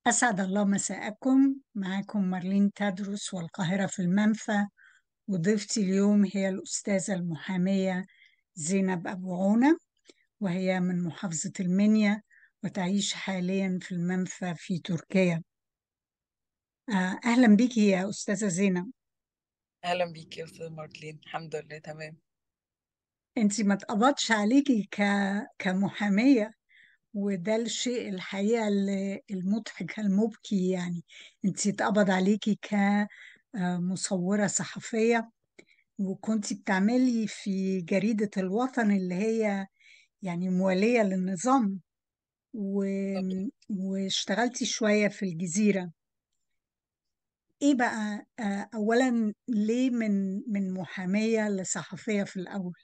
أسعد الله مساءكم معكم مارلين تدرس والقاهرة في المنفى وضيفتي اليوم هي الأستاذة المحامية زينب أبو عونة وهي من محافظة المنيا وتعيش حاليا في المنفى في تركيا آه، أهلا بيكي يا أستاذة زينب اهلا بيك يا استاذ ماركلين الحمد لله تمام أنت ما تقبضش عليكي ك... كمحامية وده الشيء الحقيقة ال- المضحك المبكي يعني أنت اتقبض عليكي كمصورة صحفية وكنتي بتعملي في جريدة الوطن اللي هي يعني موالية للنظام و... طب واشتغلتي شوية في الجزيرة ايه بقى آه، اولا ليه من من محامية لصحفية في الاول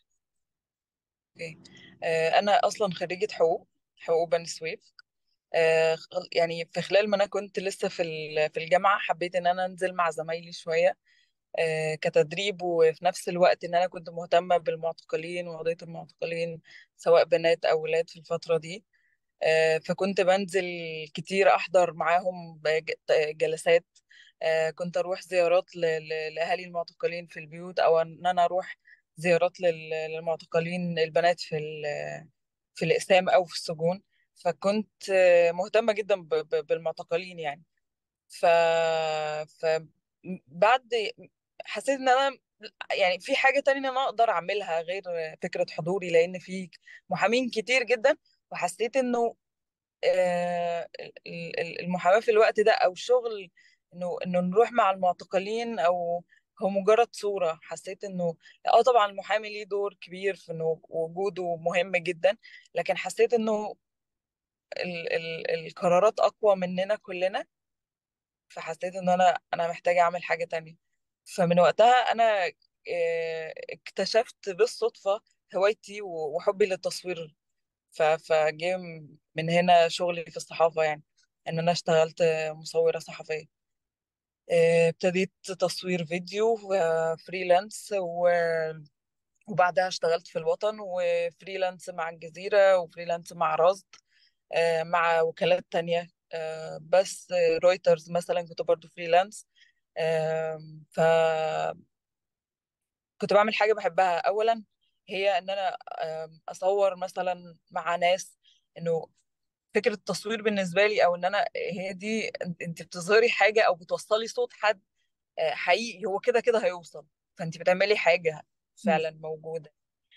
اوكي آه انا اصلا خريجة حقوق حقوق بني سويف آه خل- يعني في خلال ما انا كنت لسه في ال- في الجامعة حبيت ان انا انزل مع زمايلي شوية آه كتدريب وفي نفس الوقت ان انا كنت مهتمة بالمعتقلين وقضية المعتقلين سواء بنات او ولاد في الفترة دي آه، فكنت بنزل كتير أحضر معاهم بج- جلسات آه، كنت أروح زيارات ل- ل- لأهالي المعتقلين في البيوت أو إن أنا أروح زيارات لل- للمعتقلين البنات في ال- في الإقسام أو في السجون فكنت آه، مهتمة جدا ب- ب- بالمعتقلين يعني ف ف بعد حسيت ان انا يعني في حاجة تانية انا اقدر اعملها غير فكرة حضوري لان في محامين كتير جدا وحسيت انه آه، ال- ال- المحاماة في الوقت ده او شغل انه انه نروح مع المعتقلين او هو مجرد صورة حسيت انه اه طبعا المحامي ليه دور كبير في انه وجوده مهم جدا لكن حسيت انه ال ال القرارات اقوى مننا كلنا فحسيت ان انا انا محتاجة اعمل حاجة تانية فمن وقتها انا آه، اكتشفت بالصدفة هوايتي و- وحبي للتصوير ف- فجه من هنا شغلي في الصحافة يعني ان انا اشتغلت مصورة صحفية آه، ابتديت تصوير فيديو آه، فريلانس و- وبعدها اشتغلت في الوطن وفريلانس مع الجزيرة وفريلانس مع رصد آه، مع وكالات تانية آه، بس آه، رويترز مثلا كنت برضو فريلانس آم، فكنت بعمل حاجة بحبها أولا هي إن أنا آم، أصور مثلا مع ناس إنه فكرة التصوير بالنسبة لي أو إن أنا هي دي أنت بتظهري حاجة أو بتوصلي صوت حد آه، حقيقي هو كده كده هيوصل فأنت بتعملي حاجة مم. فعلا موجودة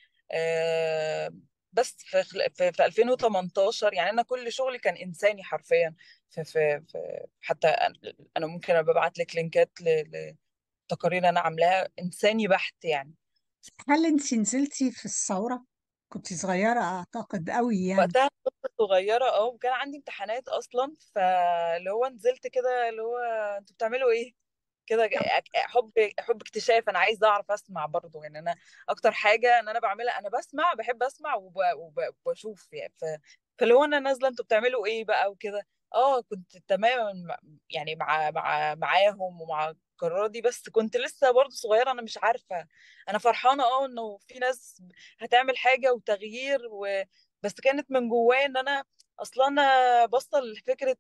آه، بس في خل- في في 2018 يعني انا كل شغلي كان انساني حرفيا في في في حتى أنا أنا ممكن ابقى ابعت لك لينكات ل- لتقارير انا عاملاها انساني بحت يعني هل انت نزلتي في الثورة كنت صغيرة اعتقد قوي يعني وقتها كنت صغيره اه وكان عندي امتحانات اصلا فاللي هو نزلت كده اللي هو انتوا بتعملوا ايه كده حب حب اكتشاف انا عايزه اعرف اسمع برضه يعني انا اكتر حاجه ان انا بعملها انا بسمع بحب اسمع وب- وب- وبشوف يعني ف... فاللي هو انا نازله انتوا بتعملوا ايه بقى وكده اه كنت تماما مع- يعني مع مع معاهم ومع القرارات دي بس كنت لسه برضه صغيره انا مش عارفه انا فرحانه اه انه في ناس هتعمل حاجه وتغيير و... بس كانت من جوايا ان انا اصلا انا بصل لفكره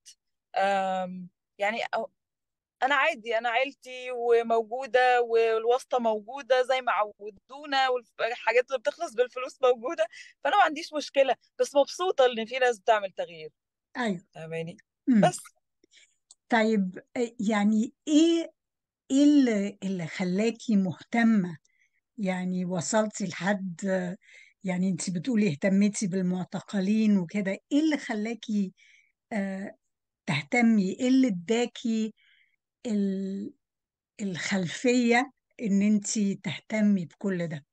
آم، يعني انا عادي انا عيلتي وموجوده والواسطه موجوده زي ما عودونا والحاجات اللي بتخلص بالفلوس موجوده فانا ما عنديش مشكله بس مبسوطه ان في ناس بتعمل تغيير ايوه فاهماني مم. بس طيب آه، يعني ايه ايه اللي, اللي خلاكي مهتمة يعني وصلتي لحد آه، يعني انت بتقولي اهتميتي بالمعتقلين وكده ايه اللي خلاكي آه، تهتمي ايه اللي اداكي ال- الخلفية ان انت تهتمي بكل ده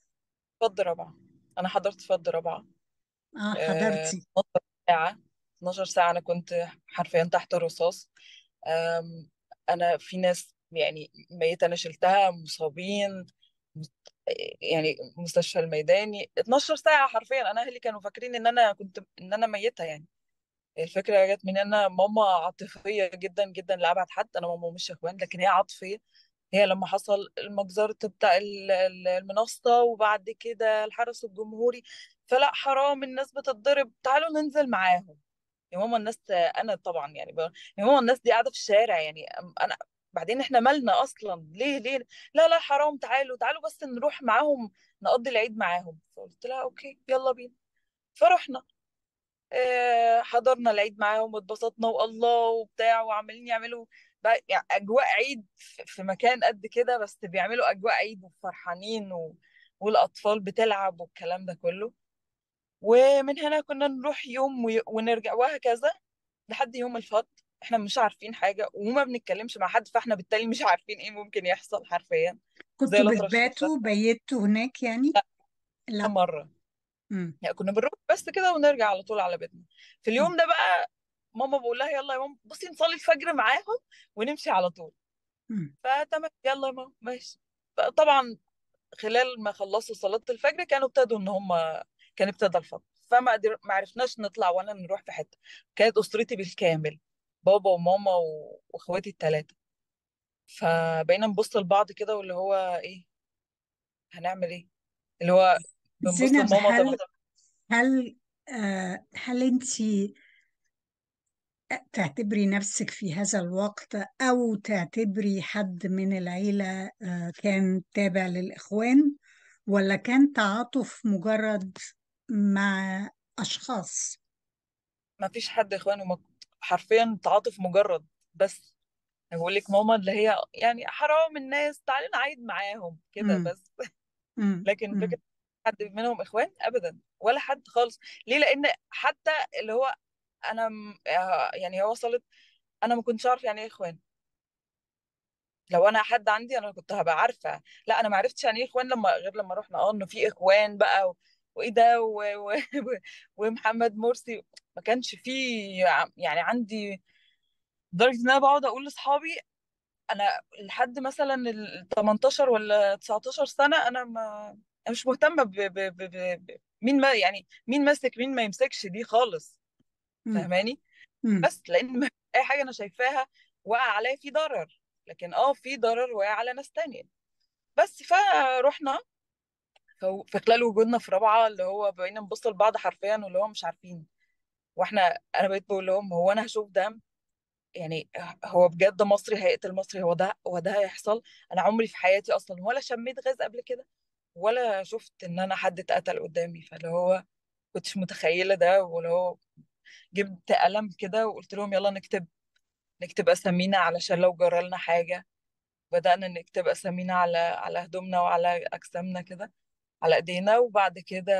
فض رابعه انا حضرت فض رابعه اه آه، حضرتي 12 ساعه 12 ساعه انا كنت حرفيا تحت الرصاص آم، انا في ناس يعني ميتة انا شلتها مصابين مست- يعني مستشفى الميداني 12 ساعة حرفيا انا اهلي كانوا فاكرين ان انا كنت ان انا ميتة يعني الفكرة جت من ان انا ماما عاطفية جدا جدا لأبعد حد انا ماما مش اخوان لكن هي عاطفية هي لما حصل المجزرة بتاع ال- ال- المنصة وبعد كده الحرس الجمهوري فلا حرام الناس بتتضرب تعالوا ننزل معاهم يا ماما الناس انا طبعا يعني ب... يا ماما الناس دي قاعده في الشارع يعني أم- انا بعدين احنا مالنا اصلا ليه ليه لا لا حرام تعالوا تعالوا بس نروح معاهم نقضي العيد معاهم فقلت لها اوكي يلا بينا فرحنا آه، حضرنا العيد معاهم واتبسطنا والله وبتاع وعمالين يعملوا بقى يعني اجواء عيد في في مكان قد كده بس بيعملوا اجواء عيد وفرحانين و... والاطفال بتلعب والكلام ده كله ومن هنا كنا نروح يوم وي- ونرجع وهكذا لحد يوم الفض احنا مش عارفين حاجة وما بنتكلمش مع حد فاحنا بالتالي مش عارفين ايه ممكن يحصل حرفيا زي كنتوا الأطرش في بتباتوا الشارع بيتوا هناك يعني لا مرة مم. يعني كنا بنروح بس كده ونرجع على طول على بيتنا في مم. اليوم ده بقى ماما بقول لها يلا يا ماما بصي نصلي الفجر معاهم ونمشي على طول مم. فتمام يلا يا ماما ماشي طبعا خلال ما خلصوا صلاة الفجر كانوا ابتدوا ان هم كان ابتدى الفجر فما قدر... ما عرفناش نطلع ولا نروح في حتة كانت أسرتي بالكامل بابا وماما و... واخواتي الثلاثة فبقينا نبص لبعض كده واللي هو ايه هنعمل ايه اللي هو بنبص زينب لماما طب هل هل آه هل انت تعتبري نفسك في هذا الوقت او تعتبري حد من العيلة آه كان تابع للإخوان ولا كان تعاطف مجرد مع أشخاص ما فيش حد اخوانه ما... حرفيا تعاطف مجرد بس بقول لك ماما اللي هي يعني حرام الناس تعالي نعيد معاهم كده مم. بس مم. لكن مم. فكرة حد منهم اخوان ابدا ولا حد خالص ليه لان حتى اللي هو انا م- آه، يعني هي وصلت انا ما كنتش اعرف يعني ايه اخوان لو انا حد عندي انا كنت هبقى عارفه لا انا ما عرفتش يعني ايه اخوان لما غير لما رحنا اه انه في اخوان بقى و... وايه ده و... و... ومحمد مرسي ما كانش فيه يعني عندي لدرجه ان انا بقعد اقول لاصحابي انا لحد مثلا ال 18 ولا 19 سنه انا ما أنا مش مهتمه ب... ب... ب... ب... ب- مين ما يعني مين ماسك مين ما يمسكش دي خالص مم. فاهماني مم. بس لان ما- اي حاجه انا شايفاها وقع عليا في ضرر لكن اه في ضرر وقع على ناس تانية بس فروحنا ف- في خلال وجودنا في رابعه اللي هو بقينا نبص لبعض حرفيا واللي هو مش عارفين واحنا انا بقيت بقول لهم هو انا هشوف ده يعني هو بجد مصري هيقتل مصري هو ده هو ده هيحصل انا عمري في حياتي اصلا ولا شميت غاز قبل كده ولا شفت ان انا حد اتقتل قدامي فاللي هو كنتش متخيله ده واللي هو جبت قلم كده وقلت لهم يلا نكتب نكتب اسامينا علشان لو جرى لنا حاجه بدأنا نكتب اسامينا على على هدومنا وعلى اجسامنا كده على ايدينا وبعد كده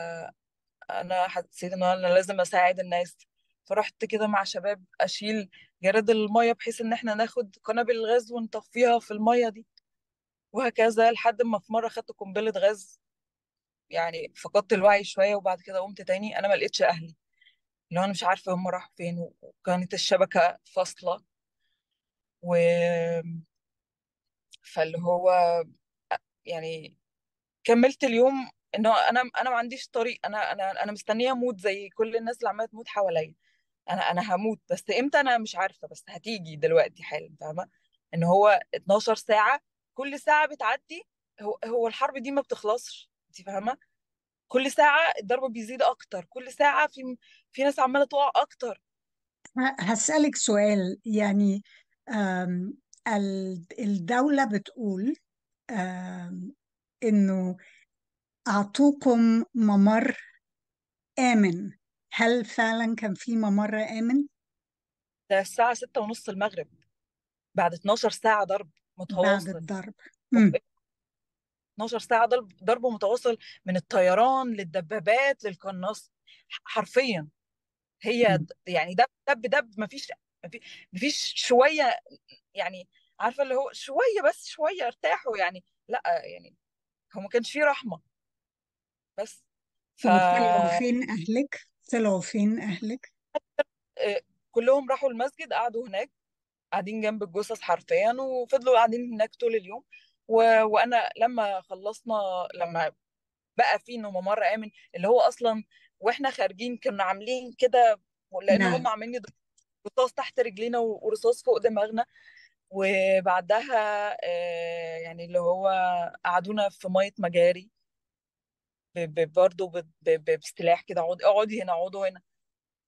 انا حسيت ان انا لازم اساعد الناس فرحت كده مع شباب اشيل جراد الميه بحيث ان احنا ناخد قنابل الغاز ونطفيها في الميه دي وهكذا لحد ما في مره خدت قنبله غاز يعني فقدت الوعي شويه وبعد كده قمت تاني انا ما لقيتش اهلي اللي هو انا مش عارفه هم راحوا فين وكانت الشبكه فاصله و فاللي هو يعني كملت اليوم انه انا انا ما عنديش طريق انا انا انا مستنيه اموت زي كل الناس اللي عماله تموت حواليا انا انا هموت بس امتى انا مش عارفه بس هتيجي دلوقتي حالا فاهمه ان هو 12 ساعه كل ساعه بتعدي هو هو الحرب دي ما بتخلصش انت فاهمه كل ساعه الضرب بيزيد اكتر كل ساعه في في ناس عماله تقع اكتر ه- هسألك سؤال يعني آم، ال- الدولة بتقول آم، إنه أعطوكم ممر آمن هل فعلا كان في ممر آمن ده الساعه 6 ونص المغرب بعد 12 ساعه ضرب بعد متواصل الضرب مم. 12 ساعة ضرب ضرب متواصل من الطيران للدبابات للقناص ح- حرفيا هي مم. د- يعني دب دب دب مفيش مفي- مفيش شوية يعني عارفة اللي هو شوية بس شوية ارتاحوا يعني لا يعني هو ما كانش فيه رحمة بس ف وطلعوا فين أهلك؟ طلعوا فين أهلك؟ آه، كلهم راحوا المسجد قعدوا هناك قاعدين جنب الجثث حرفيا وفضلوا قاعدين هناك طول اليوم و... وانا لما خلصنا لما بقى فيه انه ممر امن اللي هو اصلا واحنا خارجين كنا عاملين كده لان نعم هم عاملين يضربوا رصاص تحت رجلينا و- ورصاص فوق دماغنا وبعدها آه، يعني اللي هو قعدونا في ميه مجاري ب- ب- برضه ب- ب- ب- بسلاح كده اقعدي اقعدي هنا اقعدوا هنا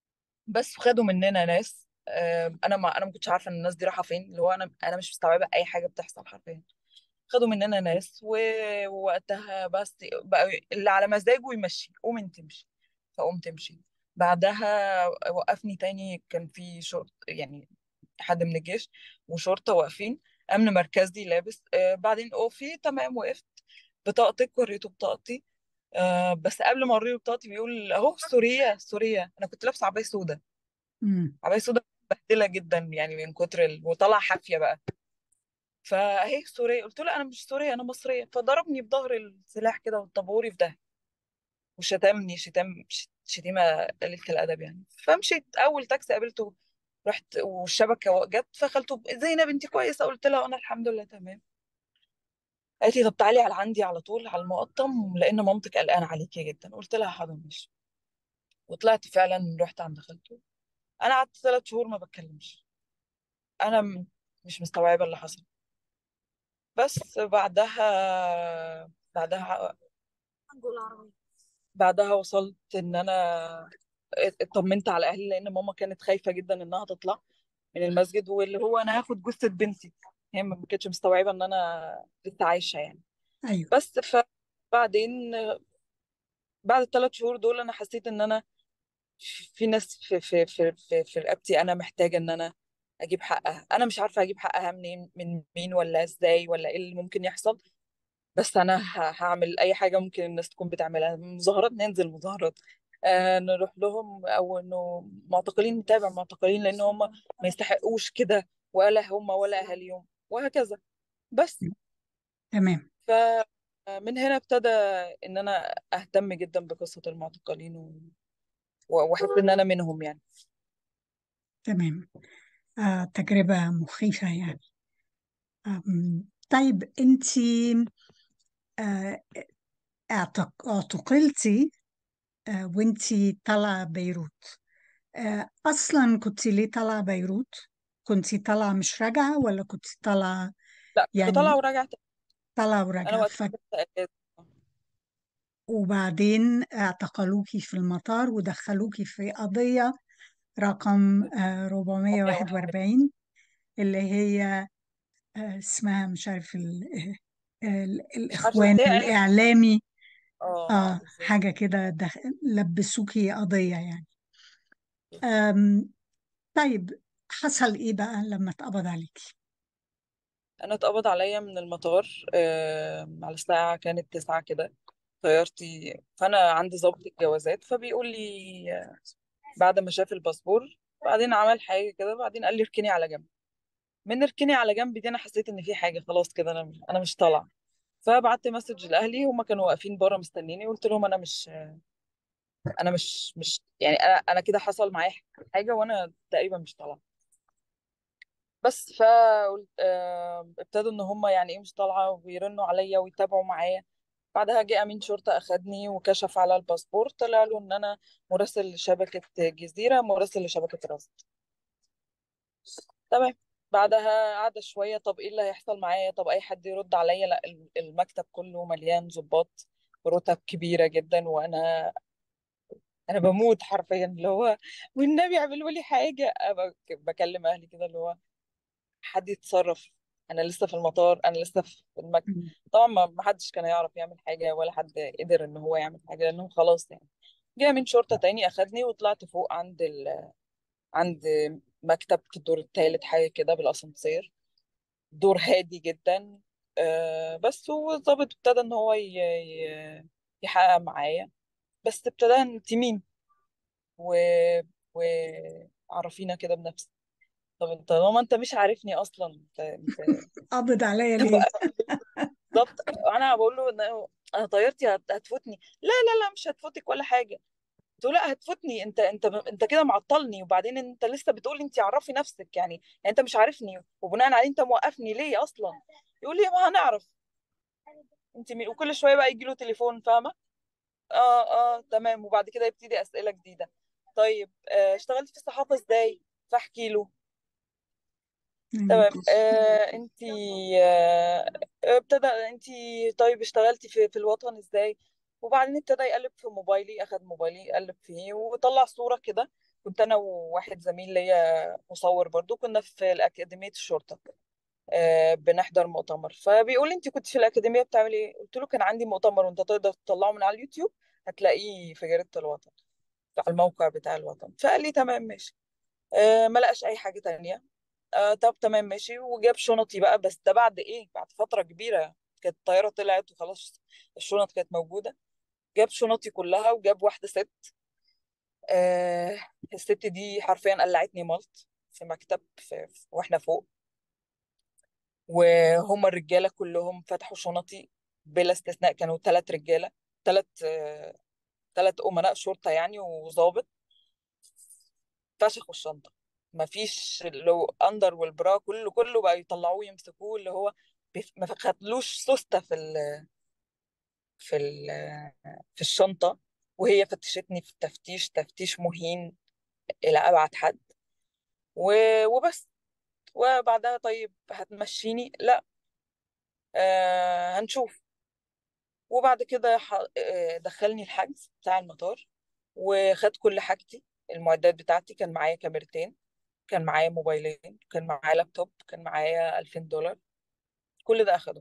بس خدوا مننا ناس آه، انا ما انا ما كنتش عارفه ان الناس دي رايحه فين اللي هو انا انا مش مستوعبه اي حاجه بتحصل حرفيا خدوا مننا ناس و- ووقتها بس بقى اللي على مزاجه يمشي قوم انت امشي فقمت تمشي بعدها وقفني تاني كان في شرط يعني حد من الجيش وشرطة واقفين أمن مركزي لابس آه بعدين أوفي تمام وقفت بطاقتك وريته بطاقتي آه بس قبل ما أوريه بطاقتي بيقول أهو سوريا سوريا أنا كنت لابسة عباية سودا مم. عباية سودا مبهدلة جدا يعني من كتر ال... وطلع حافية بقى فاهي سورية قلت له أنا مش سورية أنا مصرية فضربني بظهر السلاح كده وطبوري في ده وشتمني شتام ش- شتيمة قليلة الأدب يعني فمشيت أول تاكسي قابلته رحت والشبكة جت فخلته زينب انت كويسة قلت لها أنا الحمد لله تمام قالت لي طب تعالي على عندي على طول على المقطم لأن مامتك قلقانة عليكي جدا قلت لها حاضر ماشي وطلعت فعلا رحت عند خالته أنا قعدت ثلاث شهور ما بتكلمش أنا م- مش مستوعبة اللي حصل بس بعدها بعدها بعدها وصلت ان انا اطمنت على اهلي لان ماما كانت خايفه جدا انها تطلع من المسجد واللي هو انا هاخد جثه بنتي هي ما كانتش مستوعبه ان انا لسه عايشه يعني أيوه بس فبعدين بعد الثلاث شهور دول انا حسيت ان انا في ناس في في في في, في رقبتي انا محتاجه ان انا اجيب حقها انا مش عارفه اجيب حقها منين من مين ولا ازاي ولا ايه اللي ممكن يحصل بس انا ه- هعمل اي حاجه ممكن الناس تكون بتعملها مظاهرات ننزل مظاهرات آه نروح لهم او انه معتقلين نتابع معتقلين لان هم ما يستحقوش كده ولا هم ولا اهاليهم وهكذا بس تمام فمن هنا ابتدى ان انا اهتم جدا بقصه المعتقلين و- و- واحس ان انا منهم يعني تمام آه تجربة مخيفة يعني آم، طيب أنت آه اعتق- اعتقلتي آه وأنت طالعة بيروت آه أصلا كنت ليه طالعة بيروت؟ كنت طالعة مش راجعة ولا كنت طالعة لا كنت طالعه يعني وراجعه تاني. طالعة انا وراجعة وقتها ف... كنت اجازه وبعدين اعتقلوكي في المطار ودخلوكي في قضية رقم آه 141 441 اللي هي آه اسمها مش عارف ال... آه ال... مش عارفه بس الإخوان هي قالت الإعلامي اه اه بالظبط حاجة كده دخ... لبسوكي قضية يعني آم... طيب حصل ايه بقى لما اتقبض عليكي؟ انا اتقبض عليا من المطار آه على الساعه كانت تسعة كده طيارتي فانا عندي ضابط الجوازات فبيقول لي آه، بعد ما شاف الباسبور بعدين عمل حاجه كده بعدين قال لي اركني على جنب من اركني على جنب دي انا حسيت ان في حاجه خلاص كده انا انا مش طالعه فبعت مسج لاهلي هما كانوا واقفين بره مستنيني قلت لهم انا مش انا مش مش يعني انا انا كده حصل معايا حاجه وانا تقريبا مش طالعه بس ف آه، ابتدوا ان هم يعني ايه مش طالعه ويرنوا عليا ويتابعوا معايا بعدها جه امين شرطه اخدني وكشف على الباسبور طلع له ان انا مراسل لشبكه جزيره مراسل لشبكه رصد تمام بعدها قعدة شويه طب ايه اللي هيحصل معايا طب اي حد يرد عليا لا المكتب كله مليان ضباط رتب كبيره جدا وانا انا بموت حرفيا اللي هو والنبي اعملوا لي حاجه أبقى بكلم اهلي كده اللي هو حد يتصرف انا لسه في المطار انا لسه في المكتب مم. طبعا ما ما حدش كان يعرف يعمل حاجه ولا حد قدر ان هو يعمل حاجه لانه خلاص يعني جه من شرطه تاني اخدني وطلعت فوق عند ال... عند مكتب في الدور الثالث حاجه كده بالاسانسير دور هادي جدا آه بس والظابط ابتدى ان هو ي... ي- يحقق معايا بس ابتدى انت مين و... وعرفينا كده بنفسك طب انت طالما انت مش عارفني اصلا انت انت قبض عليا طب ليه؟ بالظبط انا بقول له إن انا طيارتي هت- هتفوتني لا لا لا مش هتفوتك ولا حاجه قلت له لا هتفوتني انت انت انت كده معطلني وبعدين انت لسه بتقولي انت عرفي نفسك يعني يعني انت مش عارفني وبناء عليه انت موقفني ليه اصلا يقول لي ما هنعرف انت مين وكل شويه بقى يجي له تليفون فاهمه اه اه تمام وبعد كده يبتدي اسئله جديده طيب آه اشتغلت في الصحافه ازاي فاحكي له يعني تمام آه انتي آه ابتدى انتي طيب اشتغلتي في في الوطن ازاي وبعدين ابتدى يقلب في موبايلي اخد موبايلي يقلب فيه وطلع صورة كده كنت انا وواحد زميل ليا مصور برضو كنا في الاكاديميه الشرطه آه، بنحضر مؤتمر فبيقول لي انت كنت في الاكاديميه بتعملي ايه قلت له كان عندي مؤتمر وانت تقدر تطلعه من على اليوتيوب هتلاقيه في جريده الوطن على الموقع بتاع الوطن فقال لي تمام ماشي آه، ما لقاش اي حاجه تانية آه، طب تمام ماشي وجاب شنطي بقى بس ده بعد ايه بعد فتره كبيره كانت الطياره طلعت وخلاص الشنط كانت موجوده جاب شنطي كلها وجاب واحده ست آه الست دي حرفيا قلعتني ملط في مكتب في في- واحنا فوق وهم الرجاله كلهم فتحوا شنطي بلا استثناء كانوا ثلاث رجاله ثلاث ثلاث امناء شرطه يعني وضابط فشخوا الشنطه ما فيش لو اندر والبرا كله كله بقى يطلعوه يمسكوه اللي هو بيف- ما خدلوش سوسته في ال في ال في الشنطه وهي فتشتني في التفتيش تفتيش مهين الى ابعد حد و- وبس وبعدها طيب هتمشيني لا آه هنشوف وبعد كده ح- آه، دخلني الحجز بتاع المطار وخد كل حاجتي المعدات بتاعتي كان معايا كاميرتين كان معايا موبايلين كان معايا لابتوب كان معايا 2000 دولار كل ده أخده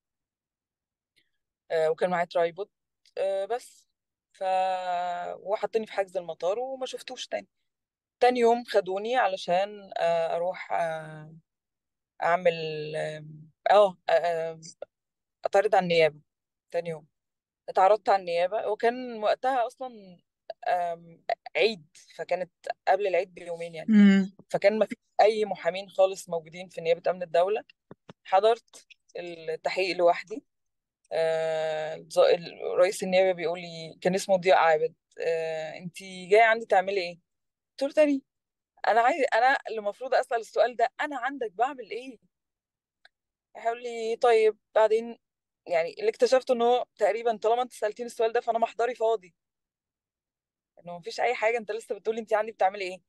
آه، وكان معايا ترايبود آه، بس ف وحطني في حجز المطار وما شفتوش تاني تاني يوم خدوني علشان آه، أروح آه، أعمل اه آه، آه، أتعرض على النيابة تاني يوم اتعرضت على النيابة وكان وقتها أصلا آم، عيد فكانت قبل العيد بيومين يعني امم فكان ما فيش أي محامين خالص موجودين في نيابة أمن الدولة حضرت التحقيق لوحدي آه، الز- ال- رئيس النيابة بيقول لي كان اسمه ضياء عابد آه، انتي جاية عندي تعملي ايه؟ قلت له تاني انا عايز انا اللي المفروض اسأل السؤال ده انا عندك بعمل ايه؟ يقول لي طيب بعدين يعني اللي اكتشفته ان هو تقريبا طالما انت سألتيني السؤال ده فانا محضري فاضي انه مفيش اي حاجه انت لسه بتقولي انت عندي بتعملي ايه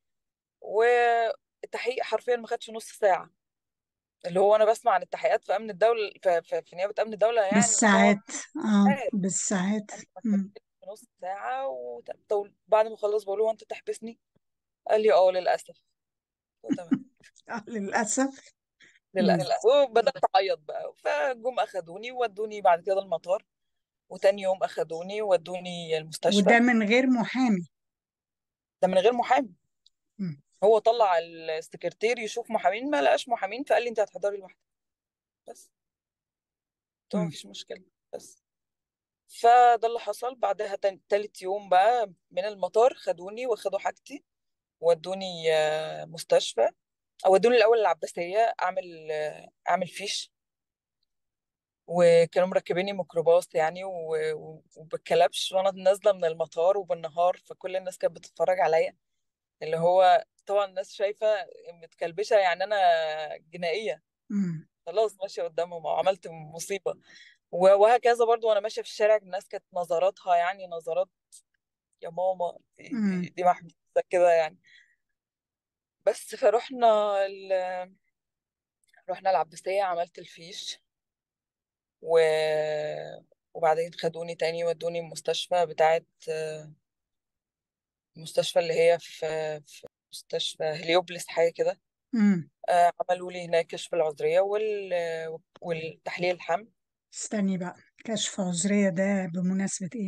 والتحقيق حرفيا ما خدش نص ساعه اللي هو انا بسمع عن التحقيقات في امن الدوله في, في, في نيابه امن الدوله يعني بتقعد بالساعات اه ساعات بالساعات انا ما امم كملتش نص ساعه وبعد ما خلص بقول له "هو انت تحبسني قال لي اه للاسف قلت له تمام آه للأسف امم للاسف وبدات اعيط بقى فجم اخدوني وودوني بعد كده المطار وتاني يوم اخدوني وودوني المستشفى وده من غير محامي ده من غير محامي مم. هو طلع السكرتير يشوف محامين ما لقاش محامين فقال لي انت هتحضري لوحدك بس قلت له مم. مفيش مشكلة بس فده اللي حصل بعدها تاني- تالت يوم بقى من المطار خدوني واخدوا حاجتي ودوني آه، مستشفى او ودوني الاول العباسية اعمل آه، اعمل فيش وكانوا مركبيني ميكروباص يعني و- و- وبالكلبش وانا نازله من المطار وبالنهار فكل الناس كانت بتتفرج عليا اللي هو طبعا الناس شايفه متكلبشه يعني انا جنائيه مم. خلاص ماشيه قدامهم او عملت مصيبه و- وهكذا برضو وانا ماشيه في الشارع الناس كانت نظراتها يعني نظرات يا ماما دي دي, مم. دي محبوسه كده يعني بس فروحنا ال... رحنا العباسيه عملت الفيش و... وبعدين خدوني تاني ودوني المستشفى بتاعت المستشفى اللي هي في في مستشفى هليوبلس حاجه كده مم. آه، عملوا لي هناك كشف العذريه وال... والتحليل الحمل استني بقى كشف عذرية ده بمناسبة ايه؟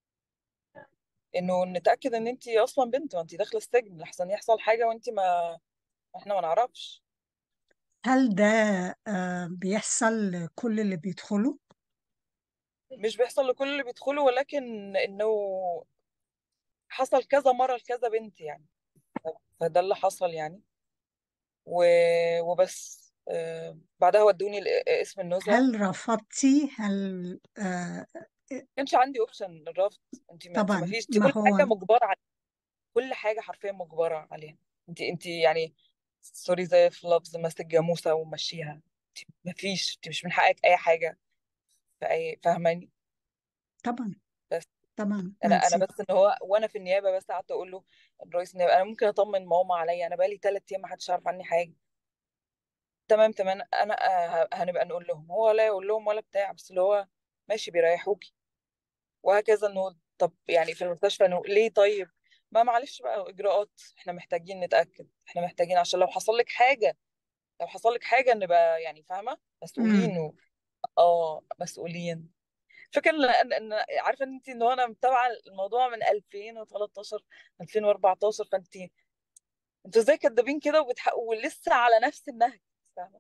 انه نتاكد ان انت اصلا بنت وانت داخله السجن لحسن يحصل حاجه وانت ما احنا ما نعرفش هل ده آه بيحصل لكل اللي بيدخلوا؟ مش بيحصل لكل اللي بيدخلوا ولكن انه حصل كذا مره لكذا بنت يعني فده اللي حصل يعني و... وبس آه، بعدها ودوني ل- اسم النزهه هل رفضتي؟ هل آه كانش عندي اوبشن الرفض انت ما انت ما طبعا فيش انت ما كل هو حاجه مجبره عليها كل حاجه حرفيا مجبره عليها انت انت يعني سوري زي في لفظ ماسك جاموسه ومشيها انت ما فيش انت مش من حقك اي حاجه في اي فاهماني طبعا بس طبعا انا انت انا بس ان هو وانا في النيابه بس قعدت اقول له رئيس النيابه انا ممكن اطمن ماما عليا انا بقالي ثلاث ايام ما حدش عارف عني حاجه تمام تمام انا آه، هنبقى نقول لهم هو لا يقول لهم ولا بتاع بس اللي هو ماشي بيريحوكي وهكذا انه طب يعني في المستشفى انه ليه طيب ما معلش بقى اجراءات احنا محتاجين نتاكد احنا محتاجين عشان لو حصل لك حاجه لو حصل لك حاجه نبقى يعني فاهمه مسؤولين امم و... اه مسؤولين فكرة ان ان إن- عارفه ان انت ان هو انا متابعه الموضوع من 2013 2014 فانت انتوا ازاي كدابين كده وبتحققوا ولسه على نفس النهج فاهمه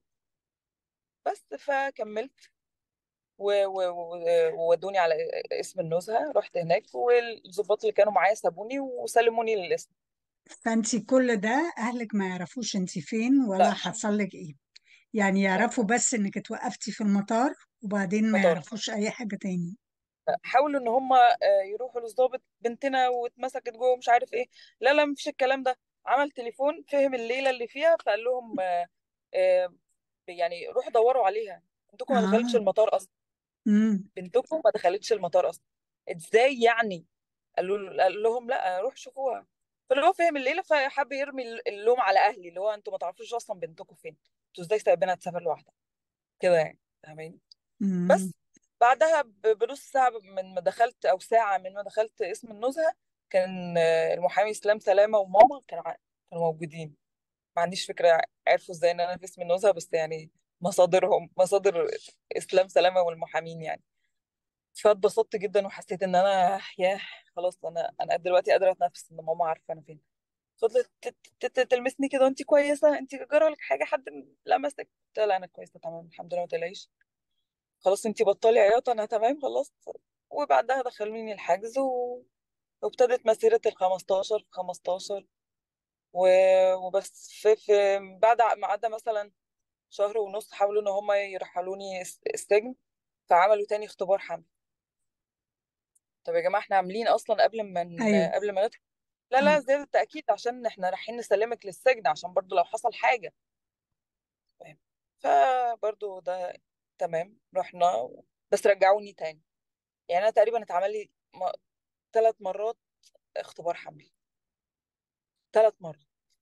بس فكملت و- و- و- وودوني على اسم النزهه رحت هناك والظباط اللي كانوا معايا سابوني وسلموني للاسم فانت كل ده اهلك ما يعرفوش انت فين ولا لا حصل لك ايه يعني لا يعرفوا بس انك اتوقفتي في المطار وبعدين ما مطار يعرفوش اي حاجة تاني حاولوا ان هم يروحوا للضابط بنتنا واتمسكت جوه مش عارف ايه لا لا مفيش الكلام ده عمل تليفون فهم الليله اللي فيها فقال لهم آه، آه، يعني روحوا دوروا عليها بنتكم ما دخلتش اه المطار اصلا امم بنتكم ما دخلتش المطار اصلا ازاي يعني قالوا قال لهم لا روح شوفوها فاللي هو فهم الليله فحب يرمي اللوم على اهلي اللي هو انتوا ما تعرفوش اصلا بنتكم فين انتوا ازاي سايبينها تسافر لوحدها كده يعني فاهمين امم بس بعدها ب- بنص ساعة من ما دخلت أو ساعة من ما دخلت اسم النزهة كان آه، المحامي إسلام سلامة وماما كانوا ع- كانوا موجودين ما عنديش فكرة عرفوا إزاي إن أنا في اسم النزهة بس يعني مصادرهم مصادر إسلام سلامة والمحامين يعني فاتبسطت جدا وحسيت إن أنا ياه خلاص أنا أنا دلوقتي قادرة أتنفس إن ماما عارفة أنا فين فضلت ت- ت- ت- تلمسني كده وأنت كويسة أنت جرى لك حاجة حد لمسك قلت لها لا أنا كويسة تمام الحمد لله ما تقلقيش خلاص انتي بطلي عياط انا تمام خلاص وبعدها دخلوني الحجز و... وابتدت مسيرة ال 15 في 15 و... وبس في... في بعد ما عدى مثلا شهر ونص حاولوا ان هم يرحلوني الس- السجن فعملوا تاني اختبار حمل طب يا جماعة احنا عاملين اصلا قبل ما ن... ايوه قبل ما ندخل لا اه لا زيادة تأكيد عشان احنا رايحين نسلمك للسجن عشان برضو لو حصل حاجة فاهم فبرضو ده تمام رحنا بس رجعوني تاني يعني انا تقريبا اتعمل لي ثلاث مرات اختبار حمل ثلاث مرات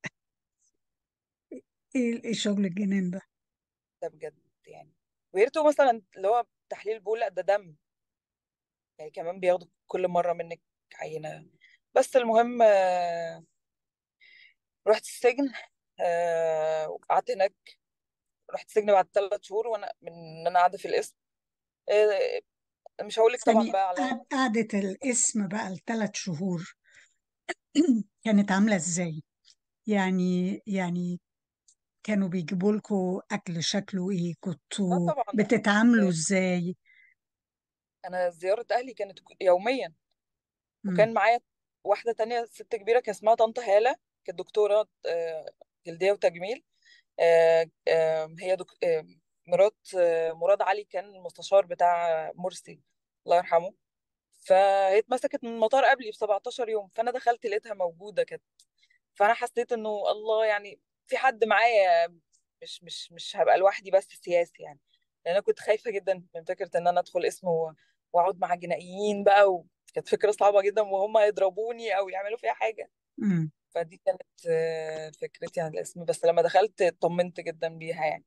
ايه ايه شغل الجنان ده ده بجد يعني ويرتو مثلا اللي هو تحليل بول لا ده دم يعني كمان بياخدوا كل مرة منك عينة بس المهم آه، رحت السجن آه، وقعدت هناك رحت السجن بعد ثلاث شهور وانا من ان انا قاعده في القسم آه، مش هقول لك طبعا ثانية بقى على قعد- قعدة الاسم بقى الثلاث شهور كانت عاملة ازاي يعني يعني كانوا بيجيبوا لكم اكل شكله ايه اه كنتوا طبعا بتتعاملوا آه، ازاي انا زيارة اهلي كانت يوميا امم وكان معايا واحدة تانية ست كبيرة كان اسمها طنط هالة كانت دكتورة آه، جلدية وتجميل آه، آه، هي دك... آه، مرات آه، مراد علي كان المستشار بتاع مرسي الله يرحمه فهي اتمسكت من المطار قبلي ب 17 يوم فانا دخلت لقيتها موجوده كانت فانا حسيت انه الله يعني في حد معايا مش مش مش هبقى لوحدي بس سياسي يعني لان انا كنت خايفه جدا من فكره ان انا ادخل اسم و- واقعد مع جنائيين بقى وكانت فكره صعبه جدا وهم يضربوني او يعملوا فيها حاجه امم فدي كانت آه، فكرتي عن الاسم بس لما دخلت اطمنت جدا بيها يعني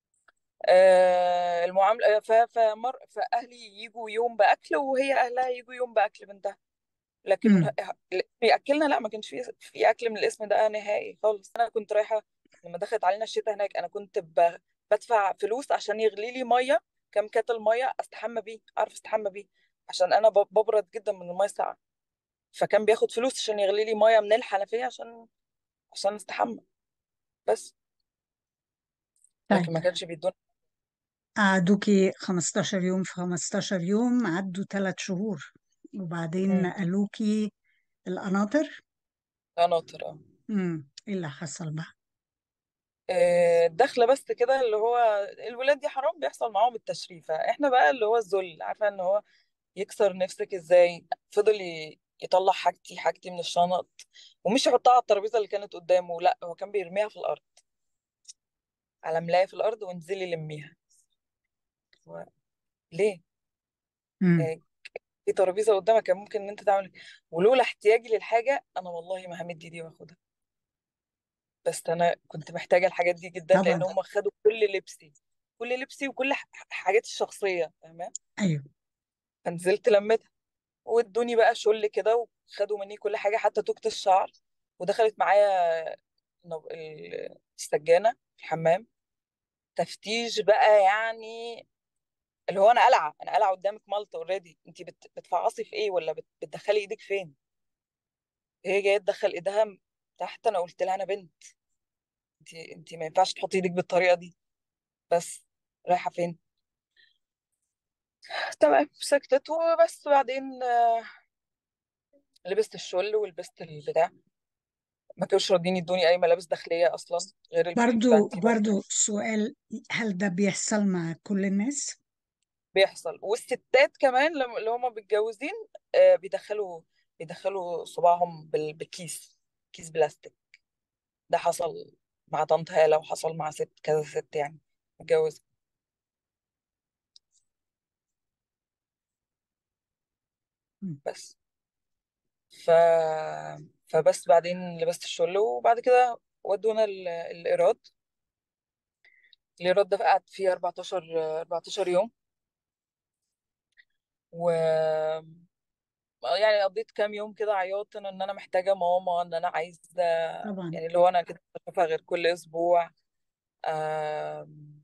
آه، المعاملة ف- فمر فأهلي يجوا يوم بأكل وهي أهلها يجوا يوم بأكل بنتها لكن ه- امم ه- الاسم يأكلنا لا ما كانش في في أكل من الاسم ده نهائي خالص أنا كنت رايحة لما دخلت علينا الشتاء هناك أنا كنت ب- بدفع فلوس عشان يغلي لي مية كام كاتل مية أستحمى بيه أعرف أستحمى بيه عشان أنا ب- ببرد جدا من المية الساقعة فكان بياخد فلوس عشان يغلي لي مية من الحنفية عشان عشان استحمى بس طيب لكن ما كانش بيدوني قعدوكي 15 يوم في 15 يوم عدوا ثلاث شهور وبعدين مم. نقلوكي القناطر قناطر اه امم ايه اللي حصل بقى آه، داخله بس كده اللي هو الولاد دي حرام بيحصل معاهم التشريفه احنا بقى اللي هو الذل عارفه ان هو يكسر نفسك ازاي فضل ي- يطلع حاجتي حاجتي من الشنط ومش يحطها على الترابيزه اللي كانت قدامه لا هو كان بيرميها في الارض على ملاية في الارض وانزلي لميها هو ليه امم يعني في ترابيزه قدامك كان ممكن ان انت تعمل ولولا احتياجي للحاجه انا والله ما همد ايدي واخدها بس انا كنت محتاجه الحاجات دي جدا طبعا لان هم خدوا كل لبسي كل لبسي وكل ح- حاجاتي الشخصيه فاهمه ايوه فنزلت لميتها وادوني بقى شل كده وخدوا مني كل حاجة حتى توكة الشعر ودخلت معايا نب- ال- السجانة في الحمام تفتيش بقى يعني اللي هو انا قلعة انا قلعة قدامك مالطة اوريدي انت بت... بتفعصي في ايه ولا بت... بتدخلي ايدك فين هي جاية تدخل ايدها تحت انا قلت لها انا بنت انت انت ما ينفعش تحطي ايدك بالطريقة دي بس رايحة فين تمام سكتت وبس بعدين آه، لبست الشل ولبست البتاع ما كانوش راضيين يدوني اي ملابس داخليه اصلا غير البيبي برضو بانتي بس برضو سؤال هل ده بيحصل مع كل الناس؟ بيحصل والستات كمان لما اللي هم متجوزين آه، بيدخلوا بيدخلوا صباعهم بال- بكيس كيس بلاستيك ده حصل مع طنط هالة وحصل مع ست كذا ست يعني متجوزة مم. بس ف فبس بعدين لبست الشل وبعد كده ودونا ال- الإيراد الإيراد ده قعد فيه 14 14 يوم و يعني قضيت كام يوم كده عياط ان انا محتاجه ماما ان انا عايزه طبعا يعني اللي هو انا كده بشوفها غير كل اسبوع آم،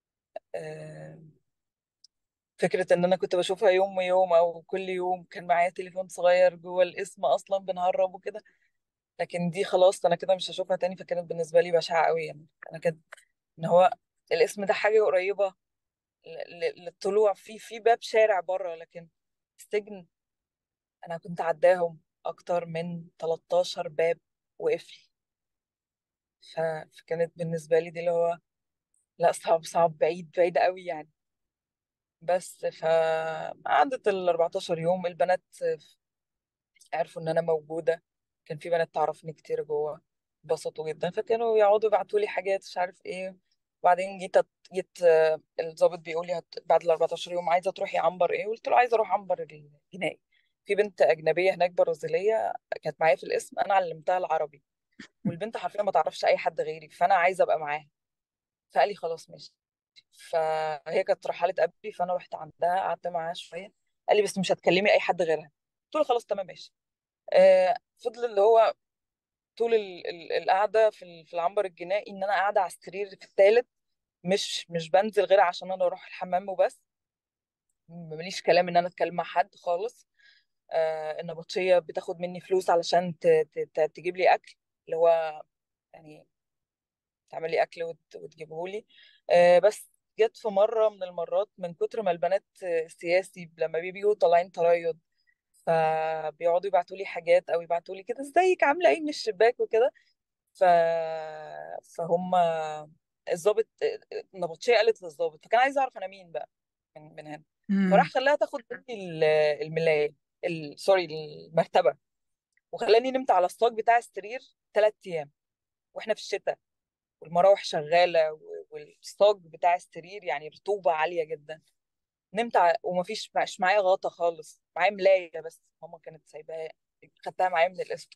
آم، فكره ان انا كنت بشوفها يوم ويوم او كل يوم كان معايا تليفون صغير جوه الاسم اصلا بنهرب وكده لكن دي خلاص انا كده مش هشوفها تاني فكانت بالنسبه لي بشعه قوي يعني انا كانت ان هو الاسم ده حاجه قريبه ل- ل- للطلوع في في باب شارع بره لكن السجن انا كنت عداهم اكتر من 13 باب وقفل ف... فكانت بالنسبة لي دي اللي هو لا صعب صعب بعيد بعيد قوي يعني بس فعدت ال 14 يوم البنات عرفوا ان انا موجودة كان في بنات تعرفني كتير جوه اتبسطوا جدا فكانوا يقعدوا يبعتوا لي حاجات مش عارف ايه وبعدين جيت أت- جيت آه، الضابط بيقول لي هت... بعد ال 14 يوم عايزه تروحي عنبر ايه قلت له عايزه اروح عنبر الجنائي في بنت اجنبيه هناك برازيليه كانت معايا في القسم انا علمتها العربي والبنت حرفيا ما تعرفش اي حد غيري فانا عايزه ابقى معاها فقال لي خلاص ماشي فهي كانت رحالة قبلي فانا رحت عندها قعدت معاها شويه قال لي بس مش هتكلمي اي حد غيرها قلت له خلاص تمام ماشي آه فضل اللي هو طول ال- ال- القعده في ال- في العنبر الجنائي ان انا قاعده على السرير في الثالث مش مش بنزل غير عشان انا اروح الحمام وبس ماليش كلام ان انا اتكلم مع حد خالص آه النبطشيه بتاخد مني فلوس علشان ت- ت- ت- تجيب لي اكل اللي هو يعني تعمل لي اكل وت- وتجيبه لي آه بس جت في مره من المرات من كتر ما البنات آه، السياسي لما بيجوا طالعين تريض فبيقعدوا يبعتوا لي حاجات او يبعتوا لي كده ازيك عامله ايه من الشباك وكده ف فهم الضابط النبطشيه قالت للضابط فكان عايز اعرف انا مين بقى من من هنا فراح مم. خلاها تاخد مني ال- الملايه ال- سوري المرتبه وخلاني نمت على الصاج بتاع السرير ثلاث ايام واحنا في الشتاء والمراوح شغاله و- والصاج بتاع السرير يعني رطوبه عاليه جدا نمت ع... ومفيش مش معايا غطا خالص معايا ملايه بس ماما كانت سايباها خدتها معايا من القسم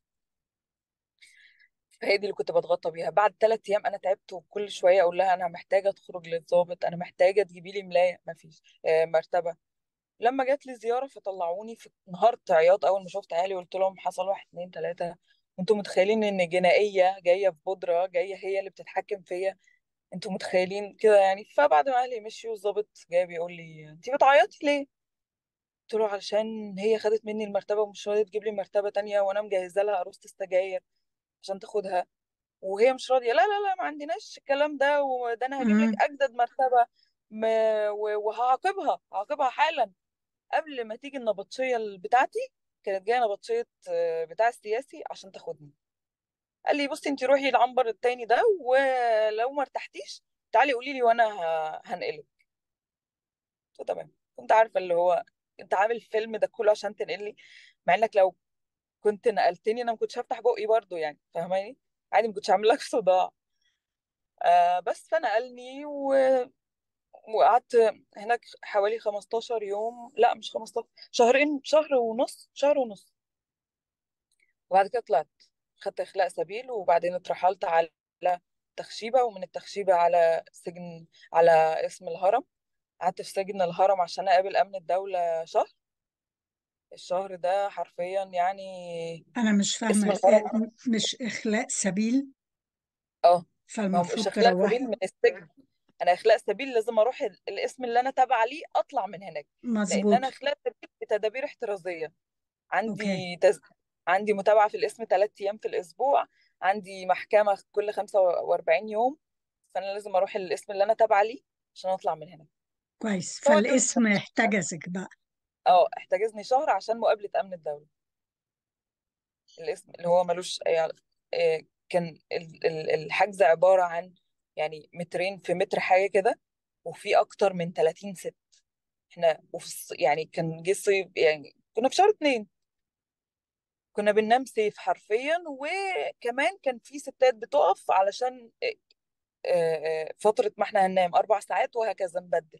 فهي دي اللي كنت بتغطى بيها بعد ثلاث ايام انا تعبت وكل شويه اقول لها انا محتاجه تخرج للضابط انا محتاجه تجيبي لي ملايه مفيش آه مرتبه لما جات لي زياره فطلعوني في انهارت عياط اول ما شفت عيالي قلت لهم حصل واحد اتنين تلاته انتوا متخيلين ان جنائيه جايه في بودره جايه هي اللي بتتحكم فيا انتوا متخيلين كده يعني فبعد ما اهلي مشيوا الضابط جاي بيقول لي انت بتعيطي ليه قلت له علشان هي خدت مني المرتبه ومش راضيه تجيب لي مرتبه تانية وانا مجهزه لها عروسه السجاير عشان تاخدها وهي مش راضيه لا لا لا ما عندناش الكلام ده وده انا هجيب لك مم. اجدد مرتبه م... و- وهعاقبها هعاقبها حالا قبل ما تيجي النبطشيه ال- بتاعتي كانت جايه نبطشيه آه، بتاع السياسي عشان تاخدني قال لي بصي انت روحي العنبر التاني ده ولو ما ارتحتيش تعالي قولي لي وانا ه- هنقلك قلت له تمام كنت عارفه اللي هو انت عامل الفيلم ده كله عشان تنقلي مع انك لو كنت نقلتني انا ما كنتش هفتح بقي برضو يعني فاهماني عادي ما كنتش هعمل لك صداع آه بس فنقلني و... وقعدت هناك حوالي 15 يوم لا مش 15 شهرين شهر ونص شهر ونص وبعد كده طلعت خدت اخلاء سبيل وبعدين اترحلت على تخشيبة ومن التخشيبة على سجن على اسم الهرم قعدت في سجن الهرم عشان اقابل امن الدولة شهر الشهر ده حرفيا يعني أنا مش اسم فاهمة إيه الهرم مش إخلاء سبيل اه ما هو مش فالمفروض اخلاء سبيل تروحي من السجن انا اخلاء سبيل لازم اروح ال- الاسم اللي انا تابعه ليه اطلع من هناك لان مظبوط انا اخلاء سبيل بتدابير احترازيه أوكي عندي تز... عندي متابعه في الاسم ثلاث ايام في الاسبوع عندي محكمه كل 45 يوم فانا لازم اروح الاسم اللي انا تابعه ليه عشان اطلع من هناك كويس فهو ده اللي فالاسم احتجزك بقى اه احتجزني شهر عشان مقابله امن الدوله الاسم اللي هو ملوش أي علاقة. آه، كان ال- ال- الحجز عبارة عن يعني مترين في متر حاجة كده وفي أكتر من 30 ست احنا وفي الص... يعني كان جه الصيف يعني كنا في شهر اتنين كنا بننام سيف حرفيا وكمان كان في ستات بتقف علشان آه، آه، فترة ما احنا هننام أربع ساعات وهكذا نبدل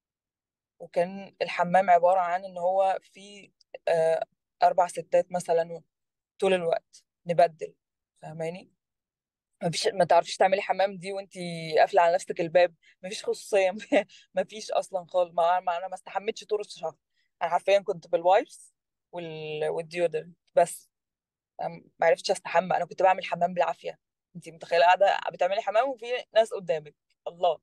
وكان الحمام عبارة عن إن هو في آه، أربع ستات مثلا طول الوقت نبدل فاهماني ما فيش ما تعرفيش تعملي حمام دي وانت قافله على نفسك الباب ما فيش خصوصيه ما فيش اصلا خالص ما ما- انا ما استحملتش طول الشهر انا حرفيا كنت بالوايبس وال... والديودرنت بس أنا ما عرفتش استحمى انا كنت بعمل حمام بالعافيه انت متخيله قاعده بتعملي حمام وفي ناس قدامك الله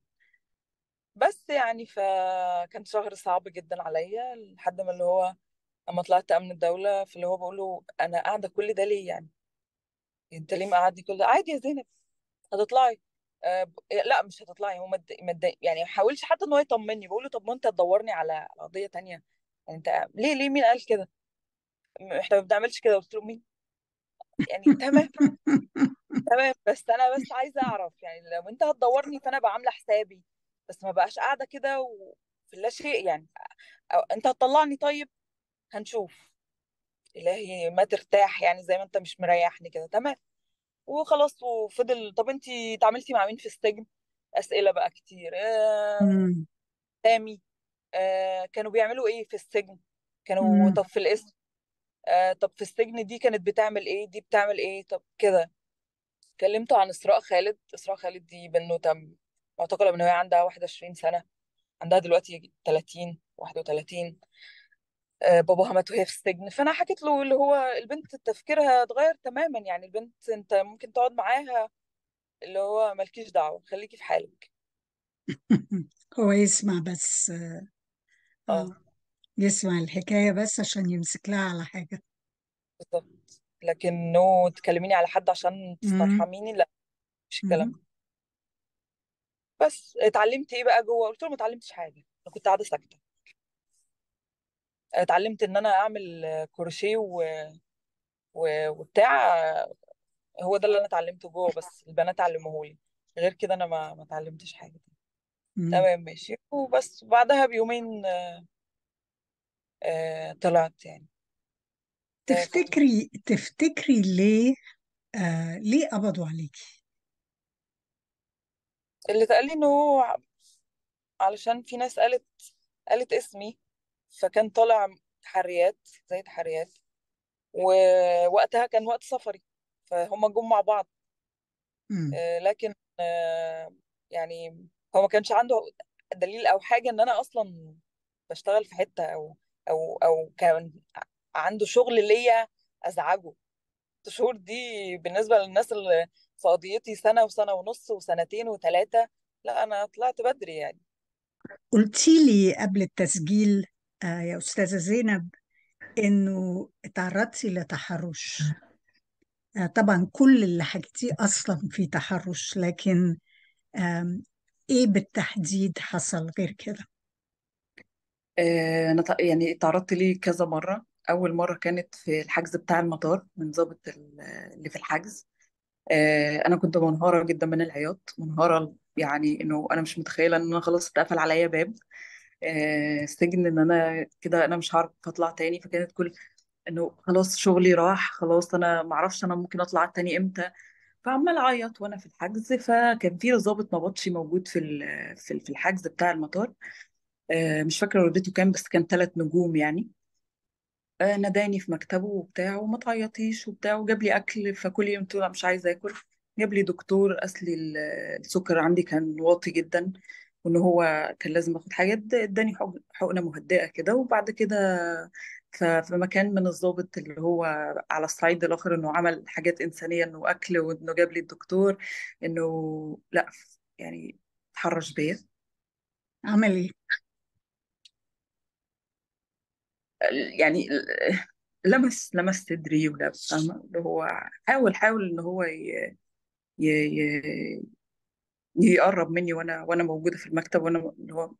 بس يعني فكان شهر صعب جدا عليا لحد ما اللي هو اما طلعت امن الدوله في اللي هو بقول له انا قاعده كل ده ليه يعني انت ليه مقعدني كل ده عادي يا زينب هتطلعي آه ب- لا مش هتطلعي هو مد... مد... يعني ما حاولش حتى ان هو يطمني بقول له طب ما انت تدورني على على قضيه تانية يعني انت ليه ليه مين قال كده م- احنا ما بنعملش كده قلت له مين يعني تمام تمام بس انا بس عايزه اعرف يعني لو انت هتدورني فانا بقى عامله حسابي بس ما بقاش قاعده كده وفي لا شيء يعني أو انت هتطلعني طيب هنشوف الهي ما ترتاح يعني زي ما انت مش مريحني كده تمام وخلاص وفضل طب انت اتعاملتي مع مين في السجن اسئله بقى كتير آه مم. سامي آه كانوا بيعملوا ايه في السجن كانوا مم. طب في الاسم آه طب في السجن دي كانت بتعمل ايه دي بتعمل ايه طب كده كلمته عن اسراء خالد اسراء خالد دي بنوتة معتقلة من وهي عندها 21 سنة عندها دلوقتي 30 31 آه باباها مات وهي في السجن فانا حكيت له اللي هو البنت تفكيرها اتغير تماما يعني البنت انت ممكن تقعد معاها اللي هو مالكيش دعوة خليكي في حالك هو يسمع بس اه اه يسمع الحكاية بس عشان يمسك لها على حاجة بالظبط لكن نو تكلميني على حد عشان مم. تسترحميني لا مش الكلام مم. ده بس اتعلمت ايه بقى جوه قلت له ما اتعلمتش حاجه انا كنت قاعده ساكته اتعلمت ان انا اعمل كروشيه و... و... وبتاع هو ده اللي انا اتعلمته جوه بس البنات علموهولي غير كده انا ما ما اتعلمتش حاجه مم. تمام ماشي وبس بعدها بيومين آه طلعت يعني ده كنت تفتكري تفتكري ليه آه ليه قبضوا عليكي؟ اللي اتقال لي انه هو علشان في ناس قالت قالت اسمي فكان طالع تحريات زي تحريات ووقتها كان وقت سفري فهم جم مع بعض مم. آه، لكن آه، يعني هو ما كانش عنده دليل او حاجه ان انا اصلا بشتغل في حته او او او كان عنده شغل ليا ازعجه الشهور دي بالنسبه للناس اللي في قضيتي سنه وسنه ونص وسنتين وثلاثه لا انا طلعت بدري يعني قلتي لي قبل التسجيل آه يا أستاذة زينب إنه اتعرضتي لتحرش آه طبعا كل اللي حكيتيه أصلا في تحرش لكن آم، إيه بالتحديد حصل غير كده؟ آه، انا ت- يعني اتعرضت ليه كذا مره اول مره كانت في الحجز بتاع المطار من ضابط ال- اللي في الحجز آه، انا كنت منهاره جدا من العياط منهاره يعني انه انا مش متخيله ان انا خلاص اتقفل عليا باب آه، السجن ان انا كده انا مش هعرف اطلع تاني فكانت كل انه خلاص شغلي راح خلاص انا ما اعرفش انا ممكن اطلع تاني امتى فعمال اعيط وانا في الحجز فكان في ضابط نبطشي موجود في ال- في ال- في الحجز بتاع المطار آه، مش فاكره ردته كام بس كان ثلاث نجوم يعني آه، ناداني في مكتبه وبتاع وما تعيطيش وبتاع وجاب لي اكل فكلي قلت له لا مش عايزه اكل جاب لي دكتور اصلي ال- السكر عندي كان واطي جدا وان هو كان لازم اخد حاجه إد- اداني حق- حقنه مهدئه كده وبعد كده ف- فما كان من الضابط اللي هو على الصعيد الآخر إنه عمل حاجات إنسانية إنه أكل وإنه جاب لي الدكتور إنه لا يعني اتحرش بيا عمل ايه يعني لمس لمس صدري ولمس فاهمة اللي هو حاول حاول إن هو ي... ي... ي... يقرب مني وأنا وأنا موجودة في المكتب وأنا اللي هو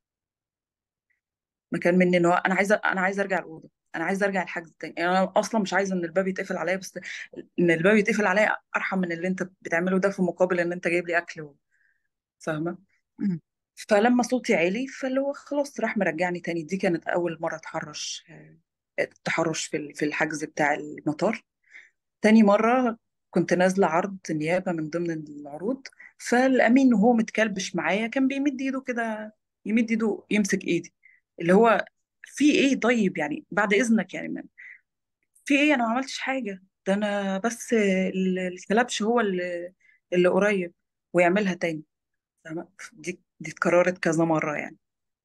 مكان مني إن هو أنا عايزة أنا عايزة أرجع الأوضة أنا عايزة أرجع الحجز تاني يعني أنا أصلا مش عايزة إن الباب يتقفل عليا بس إن الباب يتقفل عليا أرحم من اللي أنت بتعمله ده في مقابل إن أنت جايب لي أكل فاهمة مم. فلما صوتي عالي فاللي هو خلاص راح مرجعني تاني دي كانت أول مرة اتحرش آه، التحرش في ال- في الحجز بتاع المطار تاني مرة كنت نازلة عرض نيابة من ضمن العروض فالأمين وهو متكلبش معايا كان بيمد إيده كده يمد إيده يمسك إيدي اللي هو في إيه طيب يعني بعد إذنك يعني ما- في إيه أنا ما عملتش حاجة ده أنا بس ال- الكلبش هو اللي اللي قريب ويعملها تاني فاهمة؟ دي دي اتكررت كذا مرة يعني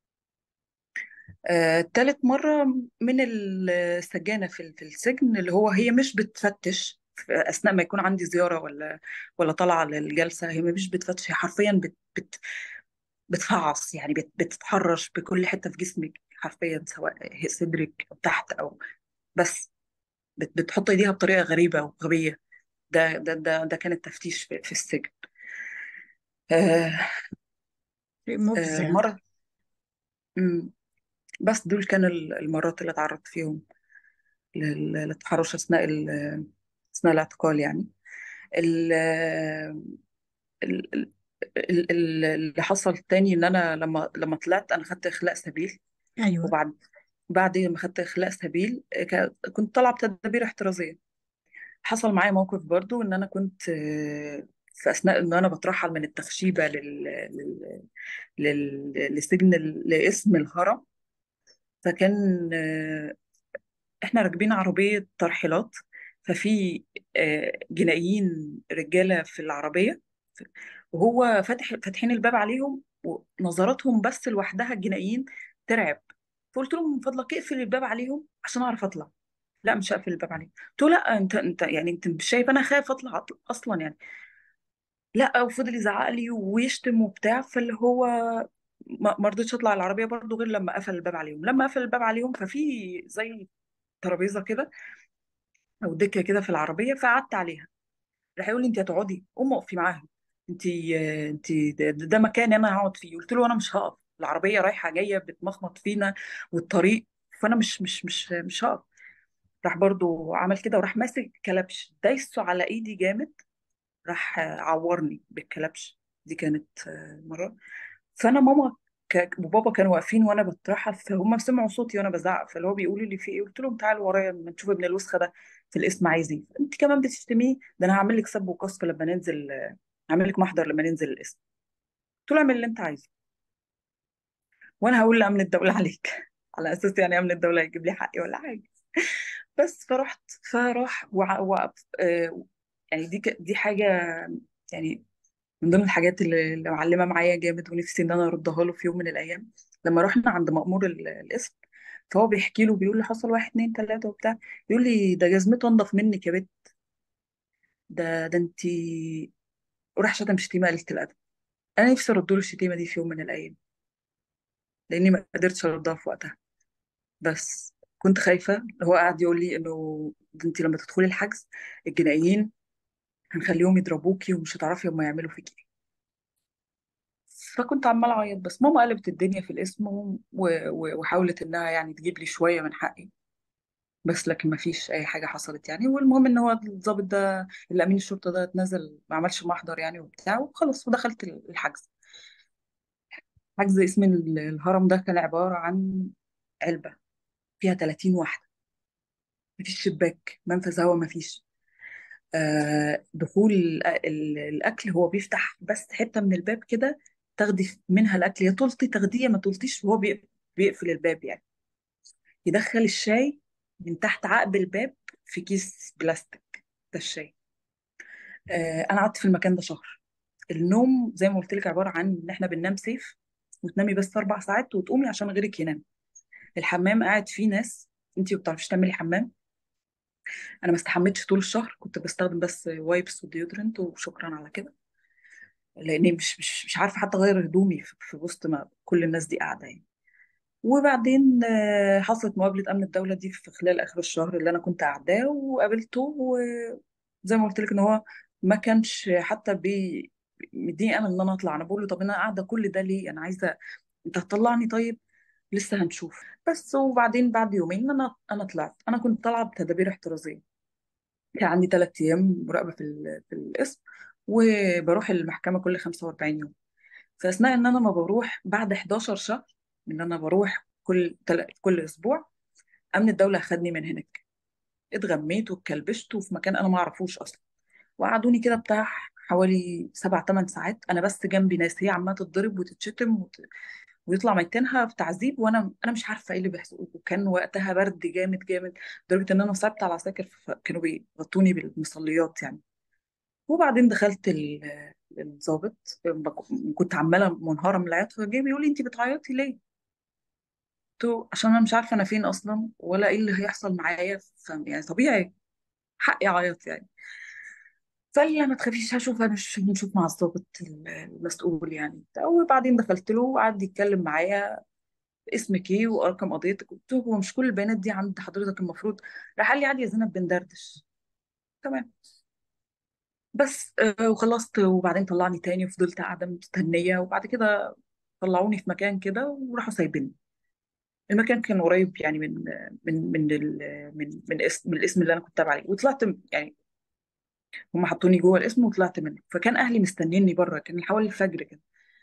آه، تالت مرة من السجانة في ال- في السجن اللي هو هي مش بتفتش في أثناء ما يكون عندي زيارة ولا ولا طالعة للجلسة هي مش بتفتش هي حرفيا بت بت بتفعص يعني بت بتتحرش بكل حتة في جسمك حرفيا سواء هي صدرك أو تحت أو بس بت بتحط ايديها بطريقة غريبة وغبية ده ده ده ده كان التفتيش في, في السجن آه شيء آه مفزع مرة مم، بس دول كانوا المرات اللي اتعرضت فيهم لل- للتحرش أثناء ال- أثناء الاعتقال يعني ال- ال- ال- ال- ال- اللي حصل تاني إن أنا لما لما طلعت أنا خدت إخلاء سبيل ايوه وبعد بعد ما خدت إخلاء سبيل ك- كنت طالعة بتدابير احترازية حصل معايا موقف برضو إن أنا كنت آه، في أثناء إن أنا بترحل من التخشيبة لل... لل... لل... لسجن ال- لاسم الهرم فكان آه، احنا راكبين عربية ترحيلات ففي آه، جنائيين رجالة في العربية وهو فاتح فاتحين الباب عليهم ونظراتهم بس لوحدها الجنائيين ترعب فقلت لهم من فضلك اقفل الباب عليهم عشان اعرف اطلع لا مش هقفل الباب عليهم قلت له لا انت انت يعني انت مش شايف انا خايف اطلع أطلع اصلا يعني لا وفضل يزعق لي ويشتم وبتاع فاللي هو ما ما رضيتش اطلع العربيه برضو غير لما قفل الباب عليهم لما قفل الباب عليهم ففي زي ترابيزه كده او دكه كده في العربيه فقعدت عليها راح يقول لي انت هتقعدي قومي اقفي معاهم انت انت ده, ده مكان انا هقعد فيه قلت له انا مش هقف العربيه رايحه جايه بتمخمط فينا والطريق فانا مش مش مش مش هقف راح برضو عمل كده وراح ماسك كلبش دايسه على ايدي جامد راح عورني بالكلبش دي كانت آه، مره فانا ماما ك- وبابا كانوا واقفين وانا بترحل فهم سمعوا صوتي وانا بزعق فاللي هو بيقولوا لي في ايه قلت لهم تعالوا ورايا لما نشوف ابن الوسخه ده في الاسم عايز ايه انت كمان بتشتميه ده انا هعمل لك سب وقذف لما ننزل آه، هعمل لك محضر لما ننزل الاسم قلت له اعمل اللي انت عايزه وانا هقول لامن الدوله عليك على اساس يعني امن الدوله يجيب لي حقي ولا حاجه بس فرحت فراح وع- وقف آه، يعني دي ك- دي حاجه يعني من ضمن الحاجات اللي اللي معلمه معايا جامد ونفسي ان انا اردها له في يوم من الايام لما رحنا عند مأمور ال- القسم فهو بيحكي له بيقول لي حصل واحد اتنين تلاته وبتاع يقول لي ده جزمته انضف منك يا بت ده ده انت وراح شتم شتيمه قليله الادب انا نفسي ارد له الشتيمه دي في يوم من الايام لاني ما قدرتش اردها في وقتها بس كنت خايفه هو قاعد يقول لي انه ده انت لما تدخلي الحجز الجنائيين هنخليهم يضربوكي ومش هتعرفي هم يعملوا فيكي إيه. فكنت عمالة أعيط بس ماما قلبت الدنيا في الاسم و... و... وحاولت إنها يعني تجيب لي شوية من حقي بس لكن ما فيش أي حاجة حصلت يعني والمهم إن هو الضابط ده الأمين الشرطة ده اتنزل ما عملش محضر يعني وبتاع وخلاص ودخلت الحجز حجز اسم ال- الهرم ده كان عبارة عن علبة فيها 30 واحدة مفيش شباك منفذ هوا مفيش آه دخول ال- ال- الأكل هو بيفتح بس حتة من الباب كده تاخدي منها الأكل يا طولتي تاخديه يا ما طولتيش وهو بيق- بيقفل الباب يعني يدخل الشاي من تحت عقب الباب في كيس بلاستيك ده الشاي آه انا قعدت في المكان ده شهر النوم زي ما قلت لك عباره عن ان احنا بننام سيف وتنامي بس اربع ساعات وتقومي عشان غيرك ينام الحمام قاعد فيه ناس انت ما بتعرفيش تعملي حمام انا ما استحميتش طول الشهر كنت بستخدم بس وايبس وديودرنت وشكرا على كده لاني مش مش مش عارفه حتى اغير هدومي في في وسط ما كل الناس دي قاعده يعني وبعدين آه، حصلت مقابله امن الدوله دي في خلال اخر الشهر اللي انا كنت قاعداه وقابلته وزي ما قلت لك ان هو ما كانش حتى بي مديني امل ان انا اطلع انا بقول له طب انا قاعده كل ده ليه انا عايزه انت هتطلعني طيب لسه هنشوف بس وبعدين بعد يومين انا انا طلعت انا كنت طالعه بتدابير احترازيه كان عندي ثلاث ايام مراقبه في ال- في القسم وبروح المحكمه كل 45 يوم فاثناء ان انا ما بروح بعد 11 شهر من ان انا بروح كل تل... كل اسبوع امن الدوله اخدني من هناك اتغميت واتكلبشت وفي مكان انا ما اعرفوش اصلا وقعدوني كده بتاع حوالي سبع ثمان ساعات انا بس جنبي ناس هي عماله تتضرب وتتشتم وت... ويطلع ميتينها في تعذيب وانا انا مش عارفه ايه اللي بيحصل وكان وقتها برد جامد جامد لدرجه ان انا صعبت على العساكر فكانوا بيغطوني بالمصليات يعني وبعدين دخلت ال- الضابط بك- كنت عماله منهاره من العياط فجاي بيقول لي انت بتعيطي ليه؟ قلت له عشان انا مش عارفه انا فين اصلا ولا ايه اللي هيحصل معايا ف يعني طبيعي حقي اعيط يعني فقال لي لا ما تخافيش هشوف انا ش- نشوف مع الضابط المسؤول يعني وبعدين دخلت له وقعد يتكلم معايا اسمك ايه وارقام قضيتك قلت له هو مش كل البيانات دي عند حضرتك المفروض راح قال لي عادي يا زينب بندردش تمام بس آه، وخلصت وبعدين طلعني تاني وفضلت قاعدة مستنية وبعد كده طلعوني في مكان كده وراحوا سايبيني المكان كان قريب يعني من من من ال من من اسم من الاسم اللي انا كنت تابعه عليه وطلعت م- يعني هم حطوني جوه الاسم وطلعت منه فكان اهلي مستنيني بره كان حوالي الفجر كده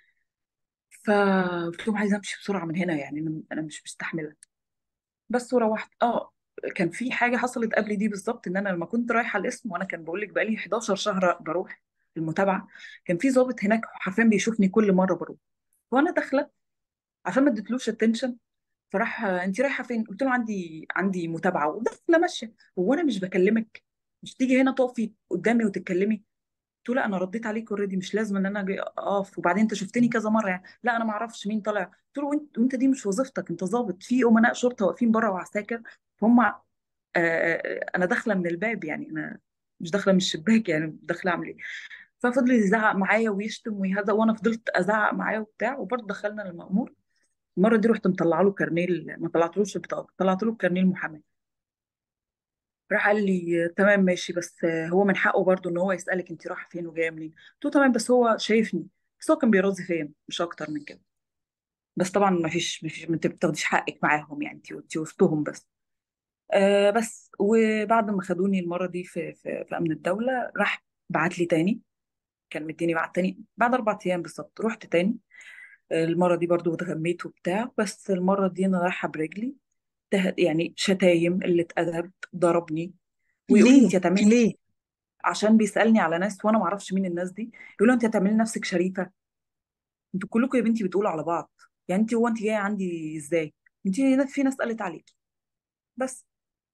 فقلت لهم عايزه امشي بسرعه من هنا يعني انا أنا مش مستحمله بس وروحت اه كان في حاجه حصلت قبل دي بالظبط ان انا لما كنت رايحه القسم وانا كان بقول لك بقالي 11 شهر بروح المتابعه كان في ضابط هناك حرفيا بيشوفني كل مره بروح وانا داخله عشان ما اديتلوش التنشن فراح انت رايحه فين قلت له عندي عندي متابعه وداخله ماشيه هو انا مش بكلمك مش تيجي هنا تقفي قدامي وتتكلمي قلت له لا انا رديت عليك اوريدي مش لازم ان انا اجي اقف وبعدين انت شفتني كذا مره يعني لا انا ما اعرفش مين طالع قلت له وانت وانت دي مش وظيفتك انت ضابط في امناء شرطه واقفين بره وعساكر فهم آه، آه، انا داخله من الباب يعني انا مش داخله من الشباك يعني داخله اعمل ايه ففضل يزعق معايا ويشتم ويهزق وانا فضلت ازعق معاه وبتاع وبرضه دخلنا المأمور المره دي رحت مطلعه له كارنيه ما طلعتلوش البطاقه طلعت له كارنيه المحاماه راح قال لي تمام ماشي بس هو من حقه برضه ان هو يسالك انت رايحه فين وجايه منين قلت له تمام بس هو شايفني بس هو كان بيرازي فيا مش اكتر من كده بس طبعا ما فيش ما فيش ما انت بتاخديش حقك معاهم يعني انت انت وسطهم بس آه بس وبعد ما خدوني المره دي في في, في امن الدوله راح بعت لي تاني كان مديني بعت تاني بعد اربع ايام بالظبط رحت تاني المره دي برضو اتغميت وبتاع بس المره دي انا رايحه برجلي ته- يعني شتايم قله ادب ضربني ويقول لي ليه انت هتعملي ليه عشان بيسالني على ناس وانا ما اعرفش مين الناس دي يقول له انت هتعملي نفسك شريفه انتوا كلكم يا بنتي بتقولوا على بعض يعني انت هو انت جايه عندي ازاي انت في ناس قالت عليكي بس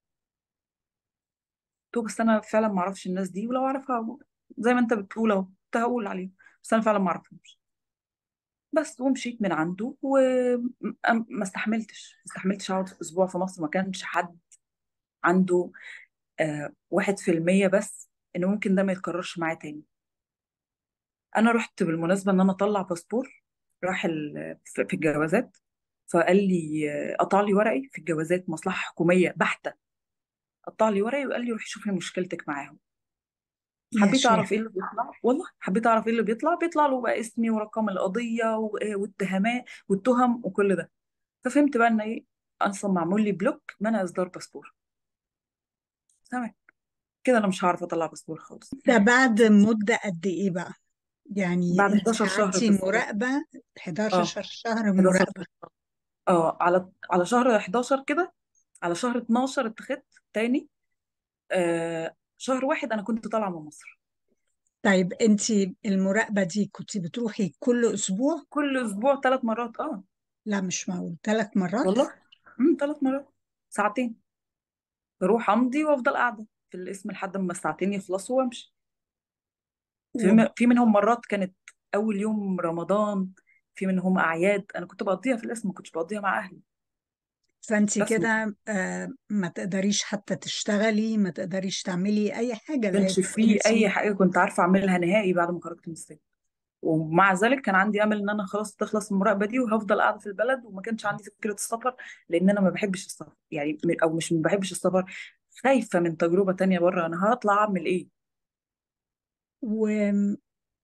تو بس انا فعلا ما اعرفش الناس دي ولو اعرفها زي ما انت بتقول اهو كنت هقول عليهم بس انا فعلا ما اعرفهمش بس ومشيت من عنده وما استحملتش ما استحملتش اقعد اسبوع في مصر ما كانش حد عنده آه واحد في المية بس ان ممكن ده ما يتكررش معاه تاني انا رحت بالمناسبه ان انا اطلع باسبور راح ال- في في الجوازات فقال لي آه، قطع لي ورقي في الجوازات مصلحه حكوميه بحته قطع لي ورقي وقال لي روحي شوفي مشكلتك معاهم يا حبيت شيخ اعرف ايه اللي بيطلع والله حبيت اعرف ايه اللي بيطلع بيطلع له بقى اسمي ورقم القضيه و- آه، والاتهامات والتهم وكل ده ففهمت بقى ان ايه اصلا معمول لي بلوك منع اصدار باسبور تمام كده انا مش هعرف اطلع باسبور خالص ده بعد مدة قد ايه بقى يعني بعد انت 11 شهر قعدتي بالظبط مراقبة 11 اه شهر 11 مراقبة اه على على شهر 11 كده على شهر 12 اتخذت تاني آه شهر واحد انا كنت طالعه من مصر طيب انت المراقبة دي كنت بتروحي كل اسبوع كل اسبوع ثلاث مرات اه لا مش معقول ثلاث مرات والله امم ثلاث مرات ساعتين بروح امضي وافضل قاعده في الاسم لحد ما الساعتين يخلصوا وامشي في م- في منهم مرات كانت اول يوم رمضان في منهم اعياد انا كنت بقضيها في الاسم ما كنتش بقضيها مع اهلي فانت بس ما كده آه، ما تقدريش حتى تشتغلي ما تقدريش تعملي اي حاجة كانش لان في انت اي حاجه كنت عارفه اعملها نهائي بعد ما خرجت من السجن ومع ذلك كان عندي امل ان انا خلاص تخلص المراقبه دي وهفضل قاعده في البلد وما كانش عندي فكره السفر لان انا ما بحبش السفر يعني م- او مش ما بحبش السفر خايفه من تجربه تانية بره انا هطلع اعمل ايه و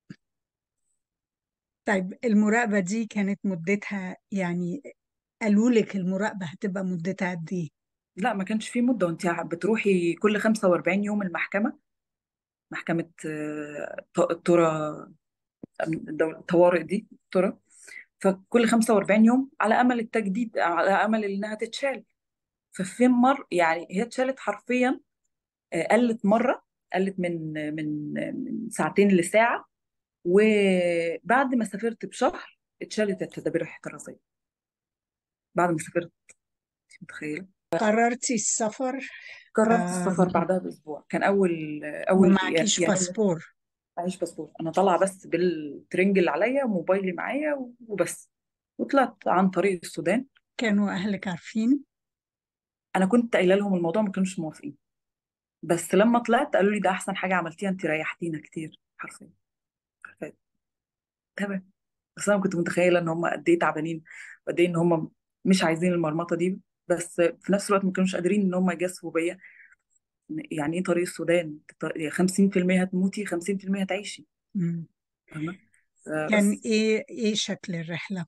طيب المراقبة دي كانت مدتها يعني قالوا لك المراقبة هتبقى مدتها قد ايه لا ما كانش في مده وانت بتروحي كل 45 يوم المحكمه محكمه آه، ط- الطرق الدول- الطوارئ دي الطرق فكل 45 يوم على امل التجديد على امل انها تتشال ففي مر يعني هي اتشالت حرفيا آه، قلت مره قلت من من من ساعتين لساعه وبعد ما سافرت بشهر اتشالت التدابير الاحترازيه بعد ما سافرت انت متخيله قررتي السفر قررت السفر آم، بعدها باسبوع كان اول اول ومعكيش يعني باسبور معيش باسبور انا طالعه بس بالترنج اللي عليا وموبايلي معايا وبس وطلعت عن طريق السودان كانوا أهلك عارفين انا كنت قايله لهم الموضوع ما كانوش موافقين بس لما طلعت قالوا لي ده احسن حاجه عملتيها انت ريحتينا كتير حرفيا حرفيا تمام بس انا كنت متخيله ان هم قد ايه تعبانين وقد ايه ان هم مش عايزين المرمطه دي بس في نفس الوقت ما كانوش قادرين ان هم يجازفوا بيا يعني ايه طريق السودان 50% هتموتي 50% هتعيشي مم. فاهمه آه، كان بس ايه ايه شكل الرحلة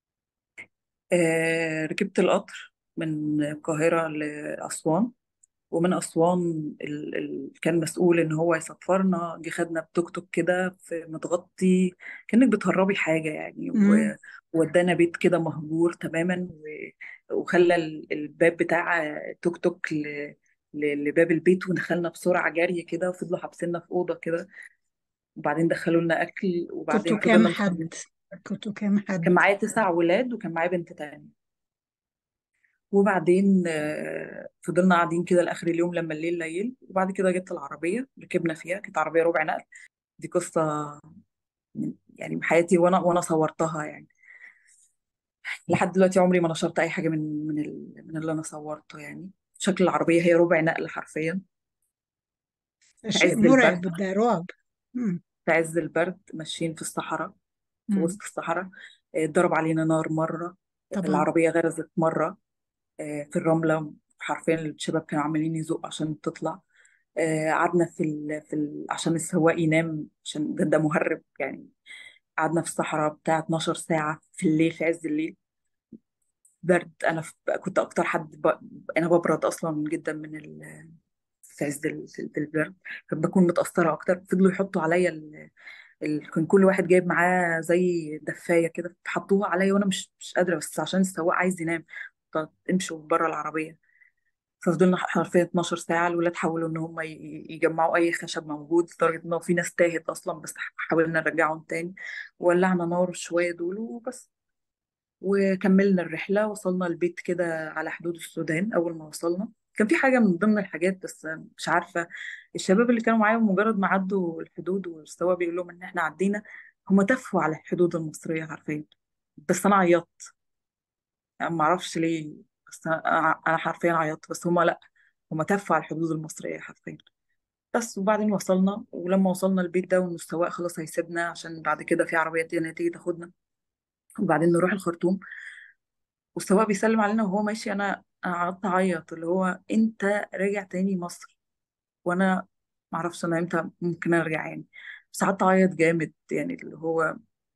آه ركبت القطر من القاهره لاسوان ومن أسوان ال... ال... كان مسؤول إن هو يسفرنا جه خدنا بتوك توك كده في متغطي كأنك بتهربي حاجة يعني مم. و... وودانا بيت كده مهجور تماما و... وخلى ال- الباب بتاع التوك توك ل... ل... لباب البيت ودخلنا بسرعة جري كده وفضلوا حابسيننا في أوضة كده وبعدين دخلوا لنا أكل كنتوا وبعدين كام فضلنا حد مستنيين كنتوا كام كان حد معايا تسع ولاد وكان معايا بنت تانية وبعدين آه، فضلنا قاعدين كده لاخر اليوم لما الليل ليل وبعد كده جبت العربيه ركبنا فيها كانت عربيه ربع نقل دي قصه من يعني من حياتي وانا وانا صورتها يعني لحد دلوقتي عمري ما نشرت اي حاجه من من ال- من اللي انا صورته يعني شكل العربيه هي ربع نقل حرفيا في شيء عز البرد مرعب ده رعب مم. في عز البرد ماشيين في الصحراء في مم. وسط الصحراء آه، ضرب علينا نار مره طبعا العربيه غرزت مره آه، في الرمله حرفيا الشباب كانوا عمالين يزقوا عشان تطلع آه، قعدنا في ال... في ال... عشان السواق ينام عشان ده, ده مهرب يعني قعدنا في الصحراء بتاع 12 ساعة في الليل في عز الليل برد أنا في... كنت أكتر حد ب... أنا ببرد أصلا جدا من ال... في عز ال... في البرد فبكون متأثرة أكتر فضلوا يحطوا عليا ال... ال... كان كل واحد جايب معاه زي دفاية كده حطوها عليا وأنا مش مش قادرة بس عشان السواق عايز ينام طب امشوا بره العربية ففضلنا حرفيا 12 ساعة الولاد حاولوا إن هم ي- يجمعوا أي خشب موجود لدرجة إن هو في ناس تاهت أصلا بس حاولنا نرجعهم تاني ولعنا نار شوية دول وبس وكملنا الرحلة وصلنا البيت كده على حدود السودان أول ما وصلنا كان في حاجة من ضمن الحاجات بس مش عارفة الشباب اللي كانوا معايا مجرد ما عدوا الحدود والسواق بيقول لهم إن إحنا عدينا هم تفوا على الحدود المصرية عارفين بس أنا عيطت يعني ما أعرفش ليه بس أنا أنا حرفيا عيطت بس هم لأ هم تفوا على الحدود المصرية حرفيا بس وبعدين وصلنا ولما وصلنا البيت ده وإن السواق خلاص هيسيبنا عشان بعد كده في عربية تانية تيجي تاخدنا وبعدين نروح الخرطوم والسواق بيسلم علينا وهو ماشي انا انا قعدت اعيط اللي هو انت راجع تاني مصر وانا معرفش انا امتى ممكن ارجع يعني بس قعدت اعيط جامد يعني اللي هو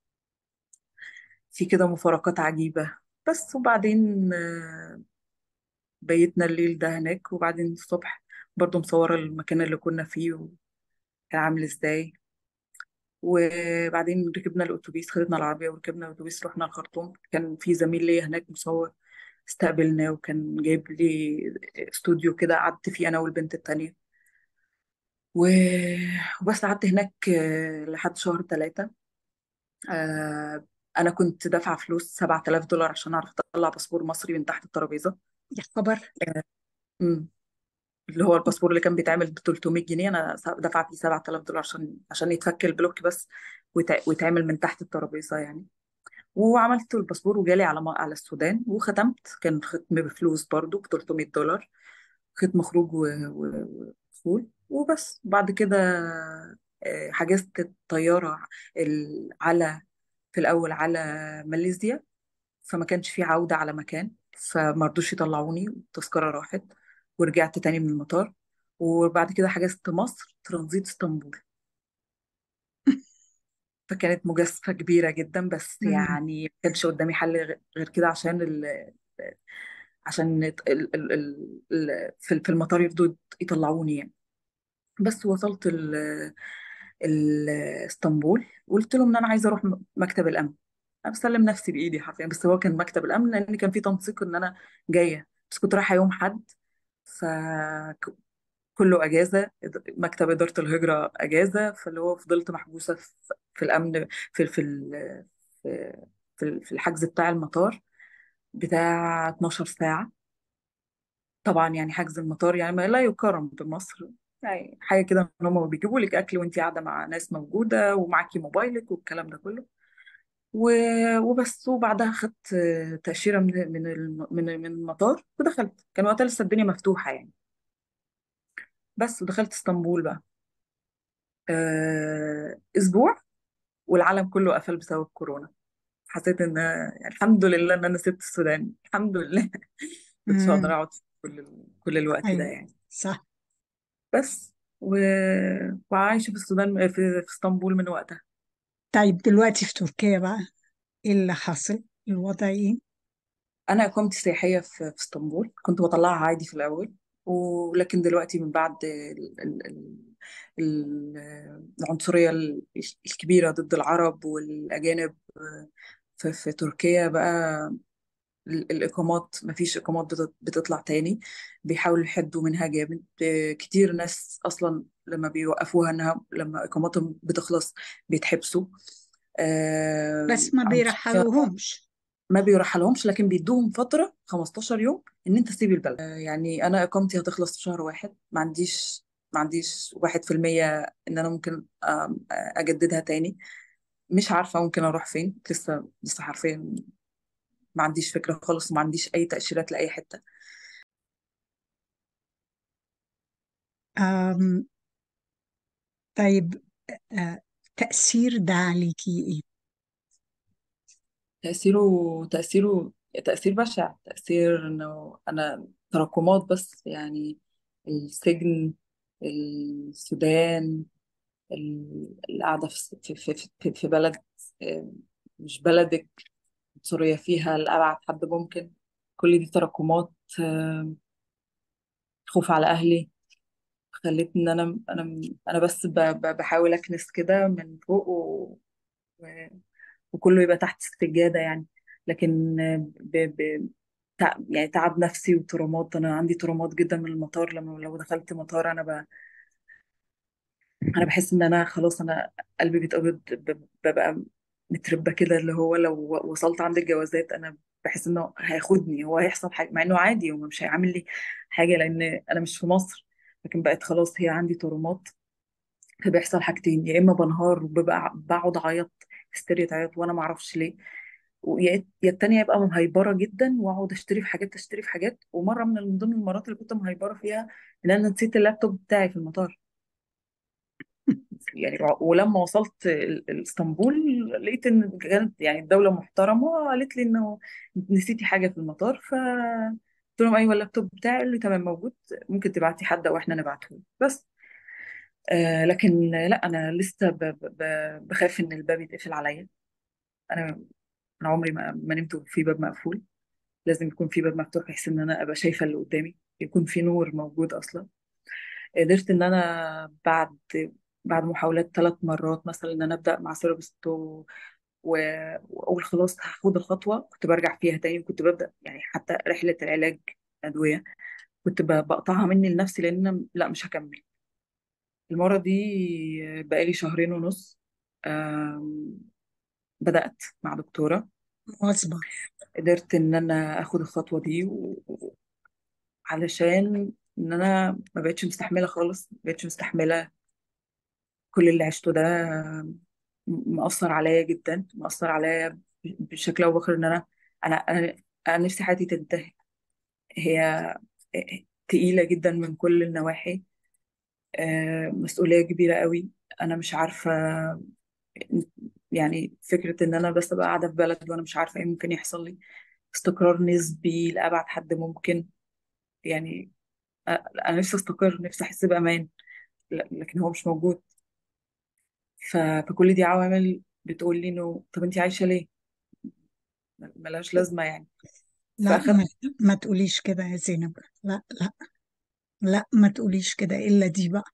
في كده مفارقات عجيبة بس وبعدين آه، بيتنا الليل ده هناك وبعدين الصبح برضو مصورة المكان اللي كنا فيه وكان عامل ازاي وبعدين ركبنا الأتوبيس خدتنا العربية وركبنا الأتوبيس رحنا الخرطوم كان في زميل ليا هناك مصور استقبلنا وكان جايب لي استوديو كده قعدت فيه أنا والبنت التانية و... وبس قعدت هناك آه، لحد شهر ثلاثة آه، أنا كنت دافعة فلوس 7000 دولار عشان أعرف أطلع باسبور مصري من تحت الترابيزة يا خبر أمم، اللي هو الباسبور اللي كان بيتعمل ب 300 جنيه أنا دافعة فيه 7000 دولار عشان عشان يتفك البلوك بس ويتع- ويتعمل من تحت الترابيزة يعني وعملت الباسبور وجالي على على السودان وختمت كان ختم بفلوس برضو ب 300 دولار ختم خروج و- و- ودخول وبس بعد كده آه، حجزت الطيارة ال- على في الأول على ماليزيا فما كانش في عودة على مكان فما رضوش يطلعوني والتذكرة راحت ورجعت تاني من المطار وبعد كده حجزت مصر ترانزيت اسطنبول فكانت مجازفة كبيرة جدا بس مم. يعني ما كانش قدامي حل غ- غير كده عشان ال عشان ال ال ال ال في في المطار يرضوا يطلعوني يعني بس وصلت ال ال اسطنبول وقلت لهم ان انا عايزه اروح م- مكتب الامن انا بسلم نفسي بايدي حرفيا بس هو كان مكتب الامن لان كان في تنسيق ان انا جايه بس كنت رايحه يوم حد فكله اجازه مكتب اداره الهجره اجازه فاللي هو فضلت محبوسه في, في الامن في في ال- في في في الحجز بتاع المطار بتاع 12 ساعه طبعا يعني حجز المطار يعني ما لا يقارن بمصر يعني حاجه كده ان هم بيجيبوا لك اكل وانت قاعده مع ناس موجوده ومعاكي موبايلك والكلام ده كله و- وبس وبعدها خدت تأشيرة من من الم- من من المطار ودخلت كان وقتها لسه الدنيا مفتوحة يعني بس ودخلت اسطنبول بقى آه، أسبوع والعالم كله قفل بسبب كورونا حسيت ان يعني الحمد لله ان انا سبت السودان الحمد لله كنتش هقدر مم. اقعد كل ال- كل الوقت ده أيوة يعني صح بس و... وعايشة في السودان في, في اسطنبول من وقتها طيب دلوقتي في تركيا بقى إيه اللي حصل الوضع إيه أنا إقامتي سياحية في, في اسطنبول كنت بطلعها عادي في الأول ولكن دلوقتي من بعد ال... ال... ال... ال- العنصرية ال- الكبيرة ضد العرب والأجانب في, في تركيا بقى ال- الإقامات مفيش إقامات بتط- بتطلع تاني بيحاولوا يحدوا منها جامد آه، كتير ناس أصلا لما بيوقفوها إنها لما إقاماتهم بتخلص بيتحبسوا آه، بس ما عنصرية بيرحلوهمش ما بيرحلهمش لكن بيدوهم فترة 15 يوم إن أنت تسيب البلد آه، يعني أنا إقامتي هتخلص في شهر واحد ما عنديش ما عنديش واحد في المية إن أنا ممكن آم، أجددها تاني مش عارفة ممكن أروح فين لسه لسه حرفيا ما عنديش فكرة خالص وما عنديش أي تأشيرات لأي حتة أم طيب آه، تأثير ده عليكي إيه تأثيره تأثيره تأثير بشع تأثير إنه أنا تراكمات بس يعني السجن السودان ال- القعدة في في في في في بلد آه، مش بلدك سوريا فيها لأبعد حد ممكن كل دي تراكمات آه، خوف على أهلي خلتني إن أنا أنا أنا بس ب- ب- بحاول أكنس كده من فوق و... و- وكله يبقى تحت السجادة يعني لكن ب... ب... تع... يعني تعب نفسي وترومات انا عندي ترومات جدا من المطار لما لو دخلت مطار انا ب... انا بحس ان انا خلاص انا قلبي بيتقبض ب... ببقى متربة كده اللي هو لو وصلت عند الجوازات انا بحس انه هياخدني هو هيحصل حاجة مع انه عادي هو مش هيعمل لي حاجة لان انا مش في مصر لكن بقت خلاص هي عندي ترومات فبيحصل حاجتين يا اما بنهار وببقى بقعد اعيط هستيريا عيط وانا ما اعرفش ليه ويا يا التانية يبقى مهيبرة جدا واقعد اشتري في حاجات اشتري في حاجات ومرة من من ضمن المرات اللي كنت مهيبرة فيها ان انا نسيت اللابتوب بتاعي في المطار يعني ولما وصلت ال- ال- اسطنبول لقيت ان كانت يعني الدولة محترمة قالت لي انه نسيتي حاجة في المطار ف قلت لهم ايوه اللابتوب بتاعي قالوا لي تمام موجود ممكن تبعتي حد او احنا نبعته له. بس آه لكن لا انا لسه ب- ب- ب- بخاف ان الباب يتقفل عليا انا انا عمري ما ما نمت في باب مقفول لازم يكون في باب مفتوح بحيث ان انا ابقى شايفه اللي قدامي يكون في نور موجود اصلا قدرت ان انا بعد بعد محاولات ثلاث مرات مثلا ان انا ابدا مع سيرابست و... و- واقول خلاص هاخد الخطوه كنت برجع فيها تاني وكنت ببدا يعني حتى رحله العلاج ادويه كنت ب- بقطعها مني لنفسي لان أنا لا مش هكمل المره دي بقالي شهرين ونص آم، بدات مع دكتوره مواظبة قدرت ان انا اخد الخطوه دي علشان ان انا ما بقتش مستحمله خالص ما بقتش مستحمله كل اللي عشته ده م- مأثر عليا جدا مأثر عليا بشكل او باخر ان انا انا انا انا نفسي حياتي تنتهي هي تقيلة جدا من كل النواحي آه، مسؤولية كبيرة قوي انا مش عارفة يعني فكرة ان انا بس ابقى قاعدة في بلد وانا مش عارفة ايه ممكن يحصل لي استقرار نسبي لأبعد حد ممكن يعني آه، انا نفسي استقر نفسي احس بامان ل- لكن هو مش موجود ف- فكل دي عوامل بتقول لي انه طب انت عايشة ليه ملهاش لازمة يعني لا ما, فاخدت ما تقوليش كده يا زينب لا لا لا ما تقوليش كده إلا دي بقى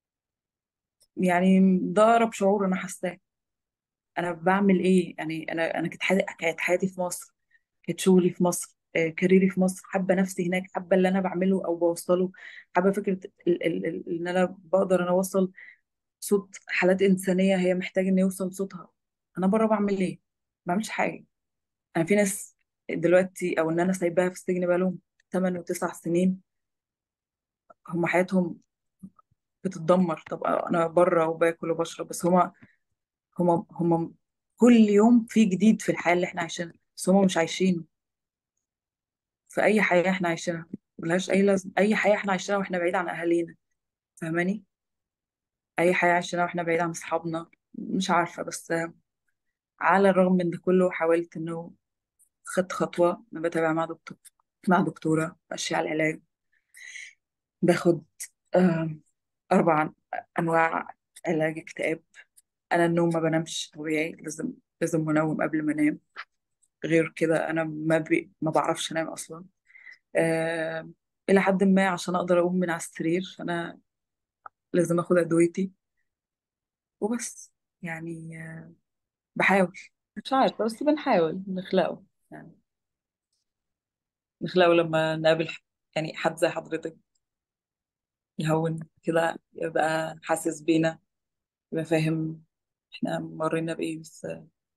يعني ده اقرب شعور انا حاساه انا بعمل ايه يعني انا انا كانت حياتي كانت حياتي في مصر كانت شغلي في مصر آه، كاريري في مصر حابه نفسي هناك حابه اللي انا بعمله او بوصله حابه فكره ال ال ال ان انا بقدر انا اوصل صوت حالات انسانيه هي محتاجه ان يوصل صوتها انا بره بعمل ايه ما بعملش حاجه انا في ناس دلوقتي او ان انا سايباها في السجن بقالهم 8 و9 سنين هم حياتهم بتتدمر طب انا بره وباكل وبشرب بس هما هما هما كل يوم في جديد في الحياه اللي احنا عايشينها بس هما مش عايشين في اي حياه احنا عايشينها ملهاش اي لازمه اي حياه احنا عايشينها واحنا بعيد عن اهالينا فاهماني اي حياه عايشينها واحنا بعيد عن اصحابنا مش عارفه بس على الرغم من ده كله حاولت انه خدت خطوه انا بتابع مع دكتور مع دكتوره ماشيه على العلاج باخد آم، اربع انواع علاج اكتئاب انا النوم ما بنامش طبيعي لازم لازم منوم قبل ما انام غير كده انا ما بي... ما بعرفش انام اصلا آه... الى حد ما عشان اقدر اقوم من على السرير انا لازم اخد ادويتي وبس يعني آه، بحاول مش عارفه بس بنحاول نخلقه يعني نخلقه لما نقابل ح- يعني حد زي حضرتك يهون كده يبقى حاسس بينا يبقى فاهم احنا مرينا بايه بس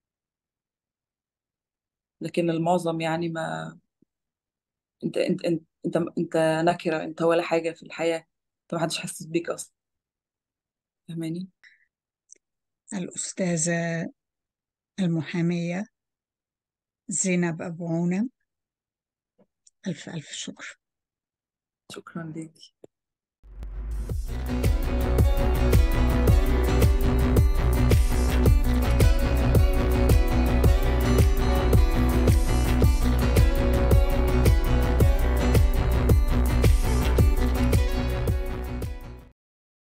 لكن المعظم يعني ما انت انت انت انت, انت نكره انت ولا حاجه في الحياه انت ما حدش حاسس بيك اصلا فاهماني الأستاذة المحامية زينب أبو عونة ألف ألف شكر شكرا ليك